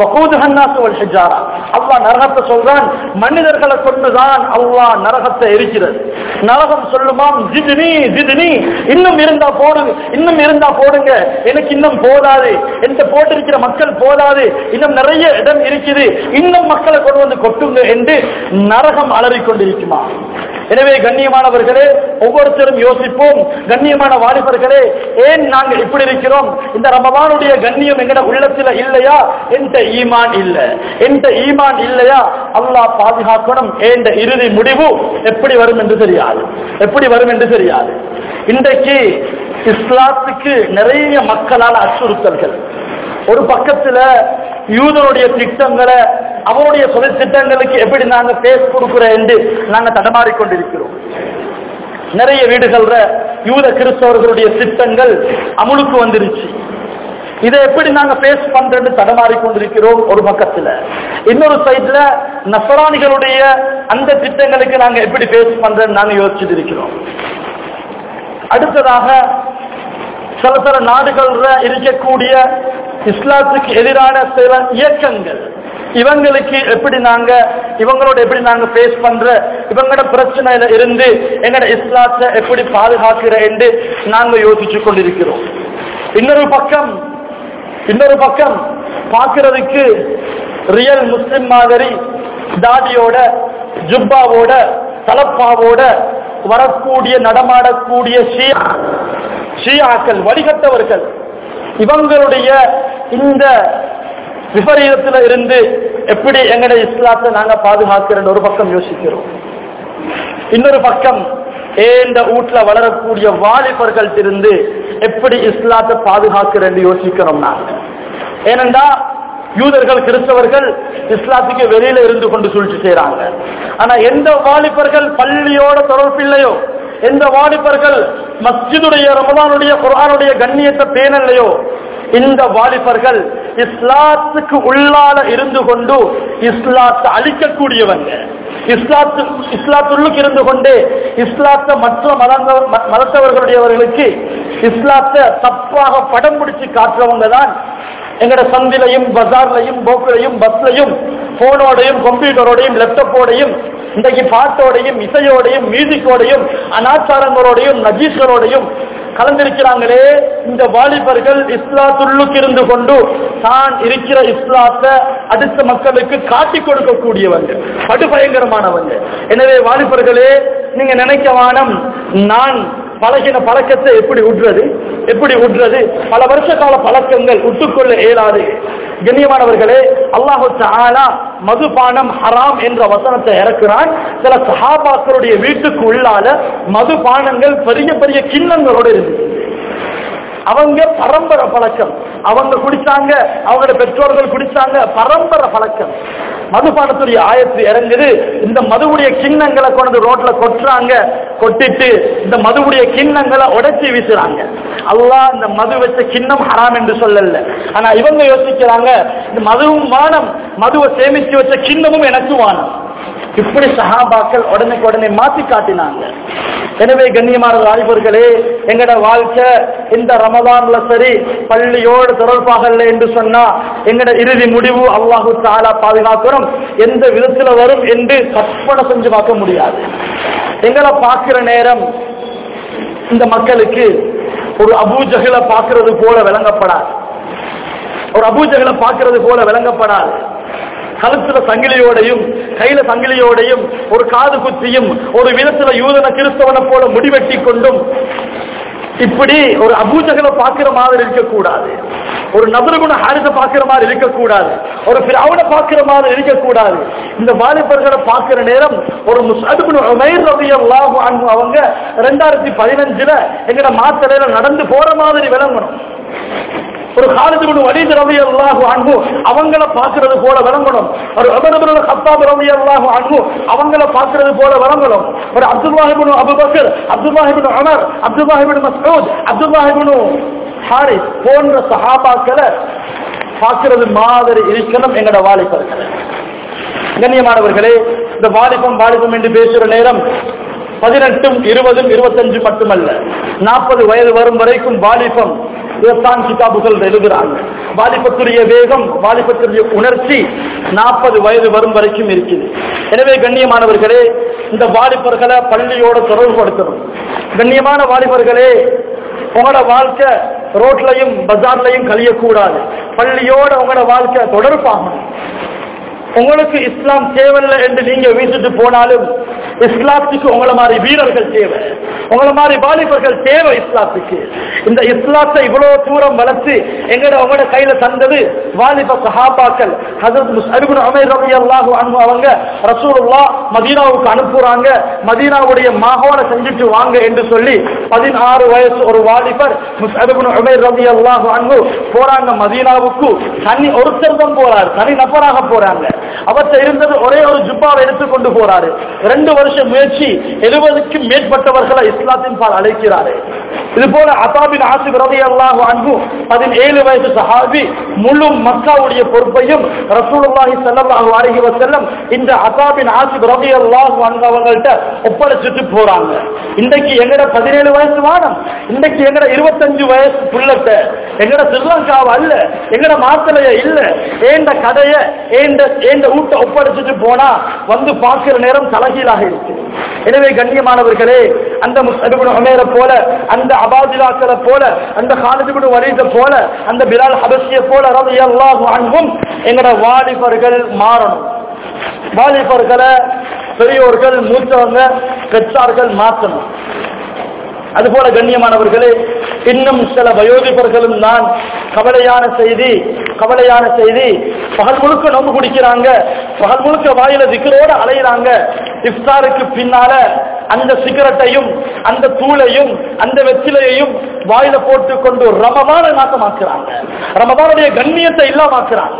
அல்லாஹ் நரகத்தை சொல்றான் மனிதர்களை கொண்டுதான் அல்லாஹ் நரகத்தை எரிக்கிறது நரகம் சொல்லுமாம் ஜிதினி ஜிதினி இன்னும் இருந்தா போடுங்க இன்னும் இருந்தா போடுங்க எனக்கு இன்னும் போதாது எந்த போட்டிருக்கிற மக்கள் போதாது இன்னும் நிறைய இடம் இருக்குது இன்னும் மக்களை கொண்டு வந்து கொட்டுங்க என்று நரகம் அலறிக் கொண்டிருக்குமா எனவே கண்ணியமானவர்களே ஒவ்வொருத்தரும் யோசிப்போம் கண்ணியமான வாலிபர்களே ஏன் நாங்கள் இப்படி இருக்கிறோம் இந்த ரமபானுடைய கண்ணியம் எங்கட உள்ளத்துல இல்லையா என்ற ஈமான் இல்ல என்ற ஈமான் இல்லையா அல்லாஹ் பாதுகாக்கணும் என்ற இறுதி முடிவு எப்படி வரும் என்று தெரியாது எப்படி வரும் என்று தெரியாது இன்றைக்கு இஸ்லாத்துக்கு நிறைய மக்களால் அச்சுறுத்தல்கள் ஒரு பக்கத்துல யூதனுடைய திட்டங்களை அவருடைய சொல் திட்டங்களுக்கு எப்படி நாங்க பேஸ் கொடுக்கிறோம் என்று நாங்க தடமாறிக் கொண்டிருக்கிறோம் நிறைய வீடுகள்ல யூத கிறிஸ்தவர்களுடைய திட்டங்கள் அமுலுக்கு வந்துருச்சு இதை எப்படி நாங்க பேஸ் பண்றது தடமாறிக் கொண்டிருக்கிறோம் ஒரு பக்கத்துல இன்னொரு சைட்ல நசராணிகளுடைய அந்த திட்டங்களுக்கு நாங்க எப்படி பேஸ் பண்றோம் நாங்க யோசிச்சுட்டு இருக்கிறோம் அடுத்ததாக சில சில நாடுகள்ல இருக்கக்கூடிய இஸ்லாத்துக்கு எதிரான சில இயக்கங்கள் இவங்களுக்கு எப்படி நாங்க இவங்களோட எப்படி நாங்க பேஸ் பண்ற இவங்களோட பிரச்சனையில இருந்து எங்கட இஸ்லாத்தை எப்படி பாதுகாக்கிற என்று நாங்க யோசிச்சு கொண்டிருக்கிறோம் இன்னொரு பக்கம் இன்னொரு பக்கம் பார்க்கிறதுக்கு ரியல் முஸ்லிம் மாதிரி தாடியோட ஜுப்பாவோட தலப்பாவோட வரக்கூடிய நடமாடக்கூடிய ஷியா ஷியாக்கள் வழிகட்டவர்கள் இவங்களுடைய இந்த விபரீதத்துல இருந்து எப்படி எங்கட இஸ்லாத்தை நாங்க பாதுகாக்கிறோம் ஒரு பக்கம் யோசிக்கிறோம் இன்னொரு பக்கம் ஏந்த வீட்டுல வளரக்கூடிய வாலிபர்கள் இருந்து எப்படி இஸ்லாத்தை பாதுகாக்கிறேன் யோசிக்கிறோம் நாங்க ஏனென்றா யூதர்கள் கிறிஸ்தவர்கள் இஸ்லாத்துக்கு வெளியில இருந்து கொண்டு சூழ்ச்சி செய்யறாங்க ஆனா எந்த வாலிபர்கள் பள்ளியோட தொடர்பில்லையோ எந்த வாலிபர்கள் மஸ்ஜிதுடைய ரமதானுடைய குரானுடைய கண்ணியத்தை பேணலையோ இந்த வாலிபர்கள் இஸ்லாத்துக்கு உள்ளால இருந்து கொண்டு இஸ்லாத்தை அழிக்கக்கூடியவங்க இஸ்லாத்து இஸ்லாத்துள்ளுக்கு இருந்து கொண்டு இஸ்லாத்தை மற்ற மதங்க மதத்தவர்களுடையவர்களுக்கு இஸ்லாத்தை தப்பாக படம் பிடிச்சு காட்டுறவங்க தான் எங்கட சந்திலையும் பஜார்லையும் போக்குலையும் பஸ்லையும் போனோடையும் கம்ப்யூட்டரோடையும் லேப்டாப்போடையும் இன்றைக்கு பாட்டோடையும் இசையோடையும் மியூசிக்கோடையும் அனாச்சாரங்களோடையும் நஜீஸ்களோடையும் கலந்திருக்கிறாங்களே இந்த வாலிபர்கள் இஸ்லாத்துள்ளுக்கு இருந்து கொண்டு தான் இருக்கிற இஸ்லாத்தை அடுத்த மக்களுக்கு காட்டி கொடுக்கக்கூடியவங்க படுபயங்கரமானவங்க எனவே வாலிபர்களே நீங்க நினைக்க வானம் நான் பழகின பழக்கத்தை எப்படி விடுறது எப்படி விடுறது பல வருஷ கால பழக்கங்கள் விட்டுக்கொள்ள இயலாது கண்ணியமானவர்களே அல்லாஹு தாலா மதுபானம் ஹராம் என்ற வசனத்தை இறக்குறான் சில சஹாபாக்களுடைய வீட்டுக்கு உள்ளால மதுபானங்கள் பெரிய பெரிய கிண்ணங்களோட இருக்கு அவங்க பரம்பரை பழக்கம் அவங்க குடிச்சாங்க அவங்களோட பெற்றோர்கள் குடிச்சாங்க பரம்பரை பழக்கம் மதுபானத்துடைய ஆயத்து இறங்குது இந்த மதுவுடைய கிண்ணங்களை கொண்டு ரோட்ல கொட்டுறாங்க கொட்டிட்டு இந்த மதுவுடைய கிண்ணங்களை உடைச்சி வீசுறாங்க அல்லாஹ் இந்த மது வச்ச கிண்ணம் ஹராம் என்று சொல்லல ஆனா இவங்க யோசிக்கிறாங்க இந்த மதுவும் வானம் மதுவை சேமிச்சு வச்ச கிண்ணமும் எனக்கு வானம் இப்படி சஹாபாக்கள் உடனுக்கு உடனே மாத்தி காட்டினாங்க எனவே கண்ணியமான வாலிபர்களே எங்கட வாழ்க்கை இந்த ரமதான்ல சரி பள்ளியோடு தொடர்பாக இல்லை என்று சொன்னா எங்கட இறுதி முடிவு அல்லாஹு தாலா பாதுகாக்கிறோம் எந்த விதத்துல வரும் என்று கற்பனை செஞ்சு பார்க்க முடியாது எங்களை பார்க்கிற நேரம் இந்த மக்களுக்கு ஒரு அபூஜகளை பார்க்கிறது போல விளங்கப்படாது ஒரு அபூஜகளை பார்க்கிறது போல விளங்கப்படாது கழுத்துல சங்கிலியோடையும் கையில சங்கிலியோடையும் ஒரு காது குத்தியும் ஒரு விதத்துல யூதன கிறிஸ்தவனை போல முடிவெட்டி கொண்டும் இப்படி ஒரு அபூஜகளை பார்க்கிற மாதிரி இருக்கக்கூடாது ஒரு நபருகுண ஹாரிச பார்க்கிற மாதிரி இருக்கக்கூடாது ஒரு பிராவனை பார்க்கிற மாதிரி இருக்கக்கூடாது இந்த வாலிபர்களை பார்க்கிற நேரம் ஒரு முஸ்அதுபின் உமைர் ரலியல்லாஹு அன்ஹு அவங்க ரெண்டாயிரத்தி பதினஞ்சுல எங்கட மாத்தலையில நடந்து போற மாதிரி விளங்கணும் ஒரு காலத்துக்கு வலிது ரவி அல்லாஹு அன்பு அவங்கள பார்க்கிறது போல விளங்கணும் ஒரு அபரபுல் ஹத்தாப் ரவி அல்லாஹு அன்பு அவங்கள பார்க்கிறது போல விளங்கணும் ஒரு Abdullah ibn Abu Bakr Abdullah ibn Amr Abdullah ibn Masood Abdullah ibn Haris போன்ற சஹாபாக்களை பார்க்கிறது மாதிரி இருக்கணும் எங்கட வாலிபர்கள் கண்ணியமானவர்களே இந்த வாலிபம் வாலிபம் என்று பேசுகிற நேரம் பதினெட்டும் இருபதும் இருபத்தஞ்சு மட்டுமல்ல நாற்பது வயது வரும் வரைக்கும் வாலிபம் இதைத்தான் கிதாபுகள் எழுதுகிறாங்க வாலிபத்துடைய வேகம் வாலிபத்துடைய உணர்ச்சி நாற்பது வயது வரும் வரைக்கும் இருக்குது எனவே கண்ணியமானவர்களே இந்த வாலிபர்களை பள்ளியோட தொடர்புபடுத்தணும் கண்ணியமான வாலிபர்களே உங்களோட வாழ்க்கை ரோட்லையும் பஜார்லையும் கழியக்கூடாது பள்ளியோட உங்களோட வாழ்க்கை தொடர்பாகணும் உங்களுக்கு இஸ்லாம் தேவையில்லை என்று நீங்க வீசிட்டு போனாலும் இஸ்லாத்துக்கு உங்களை மாதிரி வீரர்கள் தேவை உங்களை மாதிரி வாலிபர்கள் தேவை இஸ்லாத்துக்கு இந்த இஸ்லாத்தை இவ்வளவு தூரம் வளர்த்து எங்கட உங்களோட கையில தந்தது வாலிப சஹாபாக்கள் ஹஜரத் முஸ்அலிபின் உமைர் ரலியல்லாஹு அன்ஹு அவங்க ரசூலுல்லாஹ் மதீனாவுக்கு அனுப்புறாங்க மதீனாவுடைய மாஹோல செஞ்சுட்டு வாங்க என்று சொல்லி பதினாறு வயசு ஒரு வாலிபர் முஸ்அலிபின் உமைர் ரலியல்லாஹு அன்ஹு போறாங்க மதீனாவுக்கு தனி ஒருத்தர் தான் போறாரு தனி நபராக போறாங்க அவர்கிட்ட இருந்தது ஒரே ஒரு ஜுப்பாவை எடுத்துக்கொண்டு போறாரு ரெண்டு வருஷம் முயற்சி எழுபதுக்கும் மேற்பட்டவர்களை இஸ்லாத்தின் பால் அழைக்கிறாரு இது போல அசாபின் ஆசிப் ரவி அல்லாஹு அன்பு பதினேழு வயசு சஹாபி முழு மக்காவுடைய பொறுப்பையும் ரசூலுல்லாஹி ஸல்லல்லாஹு அலைஹி வஸல்லம் இந்த அசாபின் ஆசிப் ரவி அல்லாஹு அன்பு அவங்கள்ட்ட ஒப்படைச்சிட்டு போறாங்க இன்றைக்கு எங்கட பதினேழு வயசு வானம் இன்றைக்கு எங்கட இருபத்தஞ்சு வயசு புள்ளட்ட எங்கட ஸ்ரீலங்காவ அல்ல எங்கட மாத்தலைய இல்ல ஏண்ட கடைய ஏண்ட ஏண்ட ஊட்ட ஒப்படைச்சிட்டு போனா வந்து பார்க்கிற நேரம் தலைகீழாக இருக்கு எனவே கண்ணியமானவர்களே அந்த முஸ்லிபின் உமேர போல அந்த அபாதிலாக்களை போல அந்த காலத்துபின் வலித போல அந்த பிலால் ஹபசிய போல ரவி அல்லாஹு அன்பும் எங்கட வாலிபர்கள் மாறணும் வாலிபர்களை பெரியோர்கள் மூத்தவங்க பெற்றார்கள் மாற்றணும் அதுபோல கண்ணியமானவர்களே இன்னும் சில வயோதிபர்களும் தான் கவலையான செய்தி கவலையான செய்தி பகல் முழுக்க நோம்பு குடிக்கிறாங்க பகல் முழுக்க வாயில திக்கரோட அலையிறாங்க இஃப்தாருக்கு பின்னால அந்த சிகரெட்டையும் அந்த தூளையும் அந்த வெற்றிலையையும் வாயில போட்டு கொண்டு ரமதான நாட்டமாக்குறாங்க ரமதானுடைய கண்ணியத்தை இல்லாமாக்குறாங்க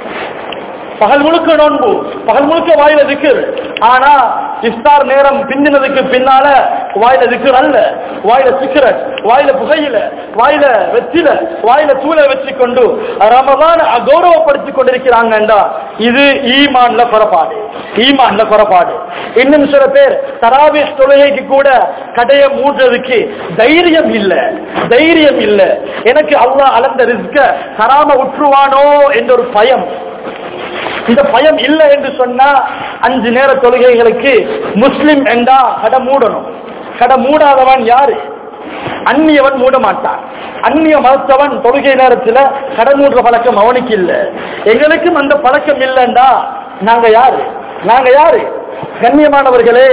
பகல் முழுக்க நோன்பு பகல் முழுக்க வாயில திக்குர் ஆனா இஃப்தார் நேரம் பிந்தினதுக்கு பின்னால வாயில திக்குர் அல்ல வாயில சிக்கரட் வாயில புகையில வாயில வெற்றில வாயில தூளை வச்சு கொண்டு ரமதான் அகௌரவப்படுத்திக் கொண்டிருக்கிறாங்கண்டா இது ஈமான்ல குறப்பாடு ஈமான்ல குறப்பாடு இன்னும் சில பேர் தராவிஸ் தொழுகைக்கு கூட கடையை மூடுறதுக்கு தைரியம் இல்ல தைரியம் இல்ல எனக்கு அல்லாஹ் அளந்த ரிஸ்க தராம உற்றுவானோ என்ற ஒரு பயம் இந்த பயம் இல்லை என்று சொன்னா அஞ்சு நேர தொழுகைகளுக்கு முஸ்லிம் என்றா கடை மூடணும் கடை மூடாதவன் யாரு அந்நியவன் மூட மாட்டான் அந்நிய மதத்தவன் தொழுகை நேரத்துல கடை மூடுற பழக்கம் அவனுக்கு இல்ல எங்களுக்கும் அந்த பழக்கம் இல்லைண்டா நாங்க யாரு நாங்க யாரு கண்ணியமானவர்களே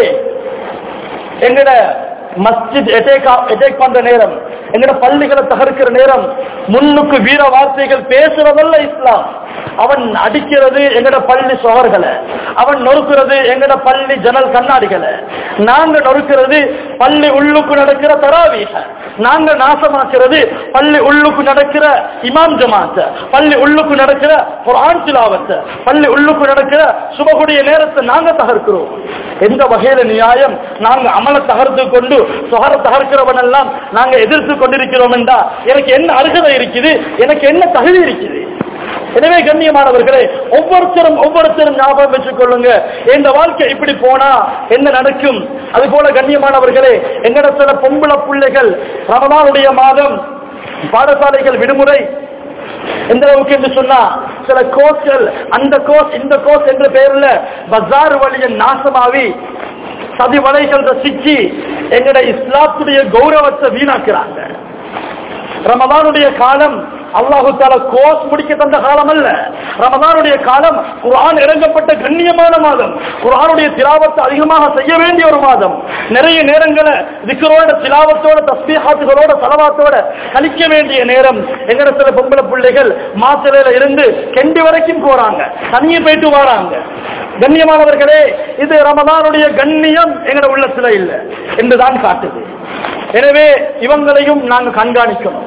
எங்கட மஸ்ஜித் எட்டேக் பண்ற நேரம் எங்கட பள்ளிகளை தகர்க்கிற நேரம் முன்னுக்கு வீர வார்த்தைகள் பேசுறதல்ல இஸ்லாம் அவன் அடிக்கிறது எங்கட பள்ளி சுவர்களை அவன் நொறுக்கிறது எங்கட பள்ளி ஜன்னல் கண்ணாடிகளை நாங்க நொறுக்கிறது பள்ளி உள்ளுக்கு நடக்கிற தராவீக நாங்க நாசமாக்குறது பள்ளி உள்ளுக்கு நடக்கிற இமாம் ஜமாத்த பள்ளி உள்ளுக்கு நடக்கிற குர்ஆன் திலாவத்தை பள்ளி உள்ளுக்கு நடக்கிற சுபகுடைய நேரத்தை நாங்க தகர்க்கிறோம் எந்த வகையில நியாயம் நாங்க அமல தகர்த்து கொண்டு சுகர தகர்க்கிறவன் எல்லாம் நாங்க எதிர்த்து கொண்டிருக்கிறோம் என்றா எனக்கு என்ன அருகதை இருக்குது எனக்கு என்ன தகுதி இருக்குது எனவே கண்ணியமானவர்களே ஒவ்வொருத்தரும் ஒவ்வொருத்தரும் ஞாபகம் வச்சுக் கொள்ளுங்க இந்த வாழ்க்கை இப்படி போனா என்ன நடக்கும் அது போல கண்ணியமானவர்களே எங்கிடத்துல பொம்பளை பிள்ளைகள் ரமதானுடைய மாதம் பாடசாலைகள் விடுமுறை எந்த அளவுக்கு என்று சொன்னா சில கோர்ஸ்கள் அந்த கோர்ஸ் இந்த கோர்ஸ் என்ற பெயர்ல பஜார் வழிய நாசமாவி சதி வலைகள் சிக்கி எங்கட இஸ்லாத்துடைய கௌரவத்தை வீணாக்குறாங்க ரமதானுடைய காலம் அல்லாஹு தால கோர்ஸ் முடிக்க தந்த காலம் அல்ல ரமதானுடைய காலம் குர்ஆன் இறங்கப்பட்ட கண்ணியமான மாதம் குர்ஆனுடைய திலாவத்தை அதிகமாக செய்ய வேண்டிய ஒரு மாதம் நிறைய நேரங்களை திக்கரோட திலாவத்தோட தஸ்பீஹாத்துகளோட சலவாத்தோட கழிக்க வேண்டிய நேரம் எங்கட சில பொம்பளை பிள்ளைகள் மாசிலையில இருந்து கெண்டி வரைக்கும் போறாங்க தனியே போயிட்டு வராங்க கண்ணியமானவர்களே இது ரமதானுடைய கண்ணியம் எங்கட உள்ளத்துல இல்லை என்றுதான் காட்டுது எனவே இவங்களையும் நாங்க கண்காணிக்கணும்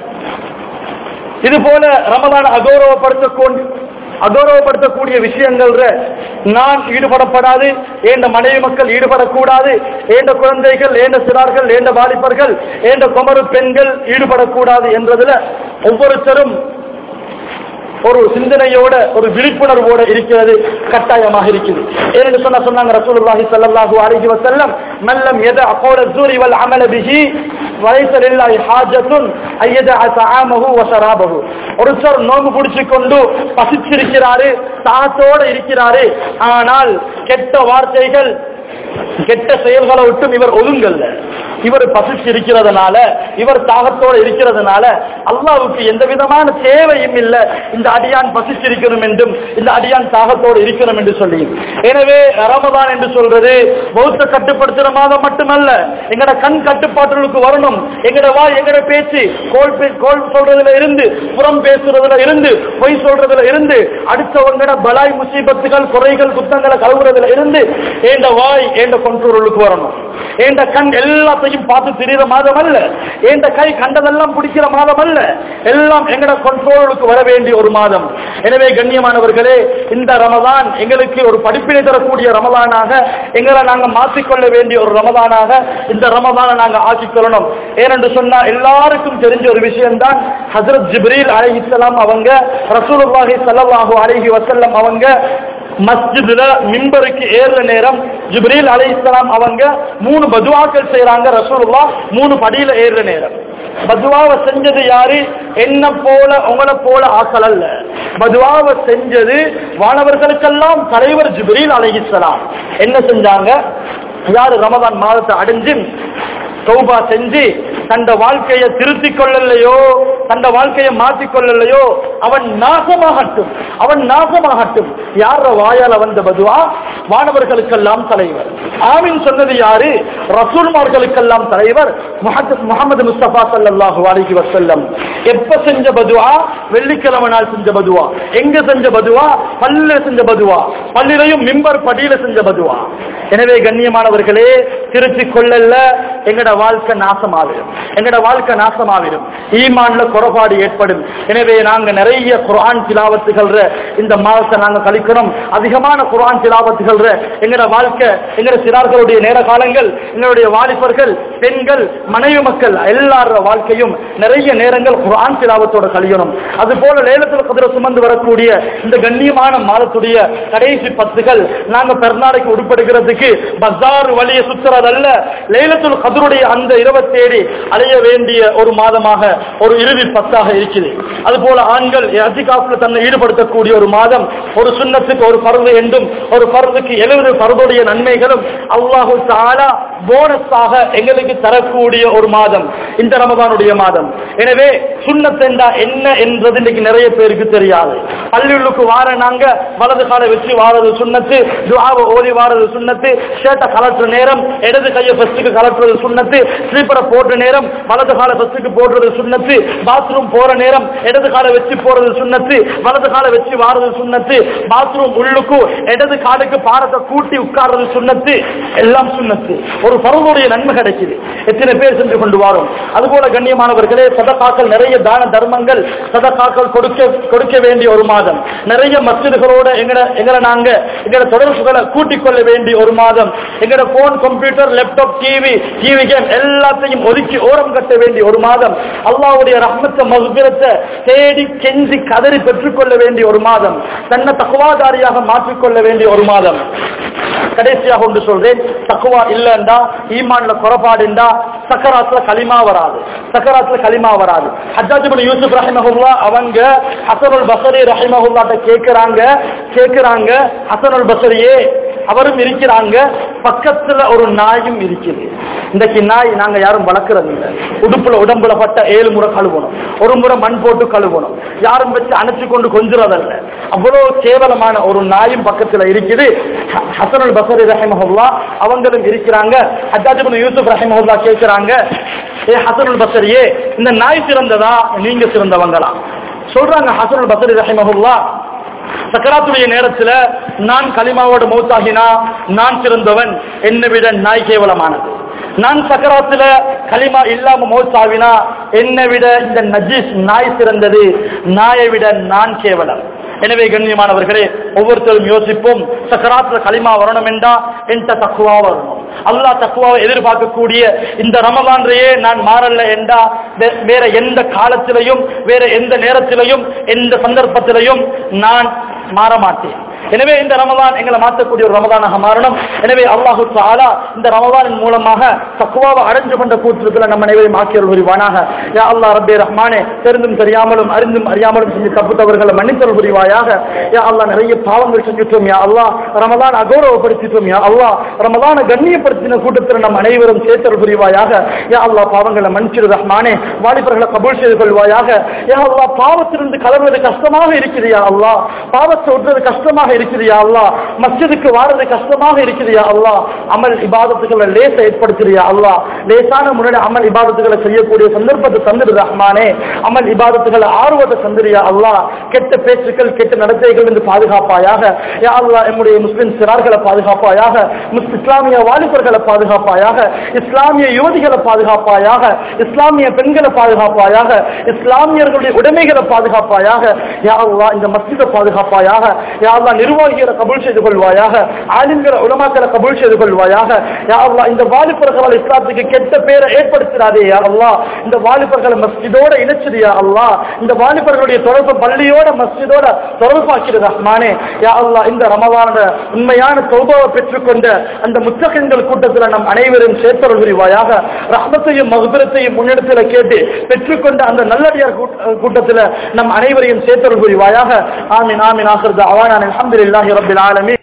இது போல ரமதான் அகௌரவப்படுத்த அகௌரவப்படுத்தக்கூடிய விஷயங்கள் நான் ஈடுபடப்படாது ஏண்ட மனைவி மக்கள் ஈடுபடக்கூடாது ஏண்ட குழந்தைகள் ஏண்ட சிறார்கள் ஏண்ட வாலிபர்கள் ஏண்ட குமரு பெண்கள் ஈடுபடக்கூடாது என்றதுல ஒவ்வொருத்தரும் ஒரு சிந்தனையோட ஒரு விழிப்புணர்வோட இருக்கிறது கட்டாயமாக இருக்குது ஏன்னு சொன்னா சொன்னாங்க ரசூலுல்லாஹி ஸல்லல்லாஹு அலைஹி வஸல்லம் மல்லம் யதா கௌல ஸூரி வல் அமல பிஹி வலைஸ லில்லாஹி ஹாஜத்துன் அய்யதா தஆமஹு வ ஷராபஹு ஒருத்தர் நோம்பு பிடிச்சு கொண்டு பசிச்சிருக்கிறாரு தாத்தோட இருக்கிறாரு ஆனால் கெட்ட வார்த்தைகள் கெட்ட செயல்களை விட்டும் இவர் ஒதுங்கல்ல இவர் பசிச்சு இருக்கிறதுனால இவர் தாகத்தோடு இருக்கிறதுனால அல்லாவுக்கு எந்த விதமான தேவையும் இல்லை இந்த அடியான் பசிச்சிருக்கணும் என்றும் இந்த அடியான் தாகத்தோடு இருக்கணும் என்று சொல்லி எனவே ரமதான் என்று சொல்றது பௌத்த கட்டுப்படுத்துற மாதம் மட்டுமல்ல எங்கட கண் கட்டுப்பாட்டுகளுக்கு வரணும் எங்கட வாய் எங்கட பேச்சு கோல் பே- கோல் சொல்றதுல இருந்து புறம் பேசுறதுல இருந்து பொய் சொல்றதுல இருந்து அடுத்தவங்கட பலாய் முசீபத்துகள் குறைகள் குத்தங்களை கழுவுறதுல இருந்து ஏண்ட வாய் ஏண்ட கொண்ட்ரோலுக்கு வரணும் ஏண்ட கண் எல்லாத்தையும் பார்த்து திரிகிற மாதம் அல்ல ஏண்ட கை கண்டதெல்லாம் பிடிக்கிற மாதம் அல்ல எல்லாம் எங்கட கொண்ட்ரோலுக்கு வர வேண்டிய ஒரு மாதம் எனவே கண்ணியமானவர்களே இந்த ரமதான் எங்களுக்கு ஒரு படிப்பினை தரக்கூடிய ரமதானாக எங்களை நாங்க மாற்றிக்கொள்ள வேண்டிய ஒரு ரமதானாக இந்த ரமதானை நாங்க ஆக்கிக்கொள்ளணும் ஏனென்று சொன்னா எல்லாருக்கும் தெரிஞ்ச ஒரு விஷயம்தான் ஹசரத் ஜிப்ரீல் அலைஹிஸ்ஸலாம் அவங்க ரசூலுல்லாஹி ஸல்லல்லாஹு அலைஹி வஸல்லம் அவங்க மஸ்ஜிதுல மிம்பருக்கு ஏறுற நேரம் ஜிப்ரீல் அலைஹிஸ்ஸலாம் அவங்க மூணு பதுவாக்கள் செய்றாங்க ரசூலுல்லாஹ் மூணு படியில ஏறுற நேரம் பதுவாவை செஞ்சது யாரு என்ன போல உங்களை போல ஆக்கள் அல்ல பதுவாவை செஞ்சது வானவர்களுக்கெல்லாம் தலைவர் ஜிப்ரீல் அலைஹிஸ்ஸலாம் என்ன செஞ்சாங்க யாரு ரமதான் மாதத்தை அடைஞ்சு தௌபா செஞ்சு தந்த வாழ்க்கையை திருத்திக் கொள்ளலையோ தந்த வாழ்க்கையை மாற்றிக் கொள்ளலையோ அவன் நாசமாகட்டும் அவன் நாசமாகட்டும் யார வாயால வந்த பதுவா வானவர்களுக்கெல்லாம் தலைவர் ஆமீன் சொன்னது யாரு ரசூல்மார்களுக்கெல்லாம் தலைவர் முஹம்மது- முஹம்மது முஸ்தபா ஸல்லல்லாஹு அலைஹி வஸல்லம் எப்ப செஞ்ச பதுவா வெள்ளிக்கிழமை நாள் செஞ்ச பதுவா எங்க செஞ்ச பதுவா பல்லில செஞ்ச பதுவா பல்லிலையும் மிம்பர் படியில செஞ்ச பதுவா எனவே கண்ணியமானவர்களே திருத்திக் கொள்ளல எங்கட வாழ்க்கை நாசமாவிடும் எங்கட வாழ்க்கை நாசமாவிடும் ஈமான்ல குறைபாடு ஏற்படும் எனவே நாங்க நிறைய குர்ஆன் திலாவத்துகள்ற இந்த மாதத்தை நாங்க கழிக்கணும் அதிகமான குர்ஆன் திலாவத்துகள்ற எங்கட வாழ்க்கை எங்கட சிறார்களுடைய நேர காலங்கள் எங்களுடைய வாலிபர்கள் பெண்கள் மனைவி மக்கள் எல்லார வாழ்க்கையும் நிறைய நேரங்கள் குர்ஆன் திலாவத்தோட கழியணும் அது போல லேலத்தில் கதிர சுமந்து வரக்கூடிய இந்த கண்ணியமான மாதத்துடைய கடைசி பத்துகள் நாங்க பெருநாளைக்கு உட்படுகிறதுக்கு பஜார் வழியை சுற்றுறதல்ல லைலத்துல் கதருடைய அந்த இரவை தேடி அடைய வேண்டிய ஒரு மாதமாக ஒரு இறுதி பத்தாக இருக்குது அது போல ஆண்கள் அஜிகாப்புல தன்னை ஈடுபடுத்தக்கூடிய ஒரு மாதம் ஒரு சுண்ணத்துக்கு ஒரு பருது என்றும் ஒரு பருதுக்கு எழுபது பருதுடைய நன்மைகளும் அல்லாஹு தாலா போனஸாக எங்களுக்கு தரக்கூடிய ஒரு மாதம் இந்த ரமதானுடைய மாதம் எனவே சுண்ணத்தெண்டா என்ன என்றது இன்னைக்கு நிறைய பேருக்கு தெரியாது பள்ளிகளுக்கு வார நாங்க வலது காலை வச்சு வாரது சுண்ணத்து துஆவை ஓதி வாரது சுண்ணத்து ஷர்ட்டை கலட்டுற நேரம் இடது கையை ஃபர்ஸ்ட்டுக்கு கலட்டுறது சுண்ணத்து ஸ்லீப்பரை போடுற நேரம் வலது காலை ஃபர்ஸ்ட்டுக்கு போடுறது சுண்ணத்து பாத்ரூம் போற நேரம் இடது காலை வச்சு போறது சுண்ணத்து வலது காலை வச்சு வாரது சுண்ணத்து பாத்ரூம் உள்ளுக்கு இடது காலுக்கு பாரத்தை கூட்டி உட்கார்றது சுண்ணத்து எல்லாம் சுண்ணத்து ஒரு பருவனுடைய நன்மை கிடைக்குது எத்தனை பேர் சென்று கொண்டு வரோம் அதுபோல கண்ணியமானவர்களே சதகாக்கள் நிறைய தான தர்மங்கள் சதகாக்கள் கொடுக்க கொடுக்க வேண்டிய ஒரு மாதம் நிறைய மஸ்ஜிதுகளோட எங்கட எங்களை நாங்க எங்கட தொடர்புகளை கூட்டிக் கொள்ள வேண்டிய ஒரு மாதம் எங்கட phone computer laptop TV TV game எல்லாத்தையும் ஒதுக்கி ஓரம் கட்ட வேண்டிய ஒரு மாதம் அல்லாஹ்வுடைய ரஹ்மத்தை மகுபிரத்தை தேடி கெஞ்சி கதறி பெற்றுக்கொள்ள வேண்டிய ஒரு மாதம் தன்னை தக்குவாதாரியாக மாற்றிக்கொள்ள வேண்டிய ஒரு மாதம் கடைசியாக ஒன்று சொல்றேன் தக்குவா இல்லைண்டா ஈமான்ல குறைபாடுண்டா சக்கராத்துல களிமா வராது சக்கராத்துல களிமா வராது ஹஜ்ஜாஜ் இப்னு யூசுப் ரஹிமஹுல்லா அவங்க ஹசனுல் பசரி ரஹிமஹுல்லாட்ட கேக்குறாங்க கேக்குறாங்க ஹசனுல் பசரியே அவரும் இருக்கிறாங்க பக்கத்துல ஒரு நாயும் இருக்குது இன்றைக்கு நாய் நாங்க யாரும் வளர்க்கறது இல்லை உடுப்புல உடம்புல பட்ட ஏழு முறை கழுவணும் ஒரு முறை மண் போட்டு கழுவணும் யாரும் வச்சு அணைச்சு கொண்டு கொஞ்சுறதல்ல அவ்வளவு கேவலமான ஒரு நாயும் பக்கத்துல இருக்குது ஹ- ஹசனுல் பசரி ரஹிமஹுல்லா அவங்களும் இருக்கிறாங்க ஹஜ்ஜாஜ் இப்னு யூசுப் ரஹிமஹுல்லா கேட்கிறாங்க ஏ ஹசனுல் பசரியே இந்த நாய் சிறந்ததா நீங்க சிறந்தவங்களா சொல்றாங்க ஹசனுல் பசரி ரஹிமஹுல்லா சக்கராத்துடைய நேரத்துல நான் களிமாவோட மௌத்தாகினா நான் சிறந்தவன் என்னை விட நாய் கேவலமானது நான் சக்கராத்துல களிமா இல்லாம மௌத்தாவினா என்னை விட இந்த நஜீஸ் நாய் சிறந்தது நாயை விட நான் கேவலம் எனவே கண்ணியமானவர்களே ஒவ்வொருத்தரும் யோசிப்போம் சக்கராத்துல களிமா வரணும் என்றா என்கிட்ட தக்குவா வரணும் அல்லாஹ் தக்குவாவை எதிர்பார்க்கக்கூடிய இந்த ரமலான்றையே நான் மாறல என்றா வே- வேற எந்த காலத்திலையும் வேற எந்த நேரத்திலையும் எந்த சந்தர்ப்பத்திலையும் நான் மாற மாட்டேன் எனவே இந்த ரமதான் எங்களை மாற்றக்கூடிய ஒரு ரமதானாக மாறணும் எனவே அல்லாஹு தாலா இந்த ரமதானின் மூலமாக தக்குவாவை அடைஞ்சு கொண்ட கூட்டத்தில் நம்ம அனைவரையும் ஆக்கியல் புரிவானாக யா அல்லா ரப்பே ரஹ்மானே தெரிந்தும் தெரியாமலும் அறிந்தும் அறியாமலும் செஞ்சு தப்பு தவறுகளை மன்னித்தல் புரிவாயாக யா அல்லா நிறைய பாவங்கள் செஞ்சுட்டோம் யா அல்லா ரமதான் அகௌரவப்படுத்திட்டோம் யா அல்லா ரமதான கண்ணியப்படுத்தின கூட்டத்தில் நம் அனைவரும் சேர்த்தல் புரிவாயாக யா அல்லா பாவங்களை மன்னிச்சிரு ரஹ்மானே வாலிபர்களை கபூல் செய்து கொள்வாயாக யா அல்லா பாவத்திலிருந்து கலர்வது கஷ்டமாக இருக்குது யா அல்லா பாவத்தை விடுறது கஷ்டமாக இருக்குது யா அல்லா மஸ்ஜிதுக்கு வாரது கஷ்டமாக இருக்குது யா அல்லா அமல் இபாதத்துக்களை லேச ஏற்படுத்துறியா அல்லா லேசான முறையில் அமல் இபாதத்துகளை செய்யக்கூடிய சந்தர்ப்பத்தை தந்துடு ரஹ்மானே அமல் இபாதத்துகளை ஆர்வத்தை தந்துறியா அல்லா கெட்ட பேச்சுக்கள் கெட்ட நடத்தைகள் இருந்து பாதுகாப்பாயாக யா அல்லா எம்முடைய முஸ்லிம் சிறார்களை பாதுகாப்பாயாக முஸ் இஸ்லாமிய வாலிபர்களை பாதுகாப்பாயாக இஸ்லாமிய யுவதிகளை பாதுகாப்பாயாக இஸ்லாமிய பெண்களை பாதுகாப்பாயாக இஸ்லாமியர்களுடைய உடைமைகளை பாதுகாப்பாயாக யா அல்லா இந்த மஸ்ஜிதை பாதுகாப்பாயாக யா அல்லா நிர்வாகிகளை கபூல் செய்து கொள்வாயாக ஆலிம்களை உலமாக்களை கபூல் செய்து கொள்வாயாக யா அல்லா இந்த வாலிபர்களால் இஸ்லாத்துக்கு கெட்ட பேரை ஏற்படுத்திடாதே யா அல்லா இந்த வாலிபர்களை மஸ்ஜிதோட இணைச்சிடு யா அல்லா இந்த வாலிபர்களுடைய தொடர்பு பள்ளியோட மஸ்ஜிதோட தொடர்பாக்கிறது ரஹ்மானே யா அல்லா இந்த ரமவான உண்மையான தௌபாவை பெற்றுக்கொண்ட அந்த முத்தகங்கள் கூட்டத்தில் நம் அனைவரும் சேர்த்தல் புரிவாயாக ரஹ்மத்தையும் மகுபரத்தையும் முன்னெடுத்துல கேட்டு பெற்றுக்கொண்ட அந்த நல்லடியார் கூட்டத்தில் நம் அனைவரையும் சேர்த்தல் புரிவாயாக ஆமீன் ஆமீன் ஆகிறது அவானான் அல்ஹம்துலில்லாஹி ரப்பில் ஆலமீன்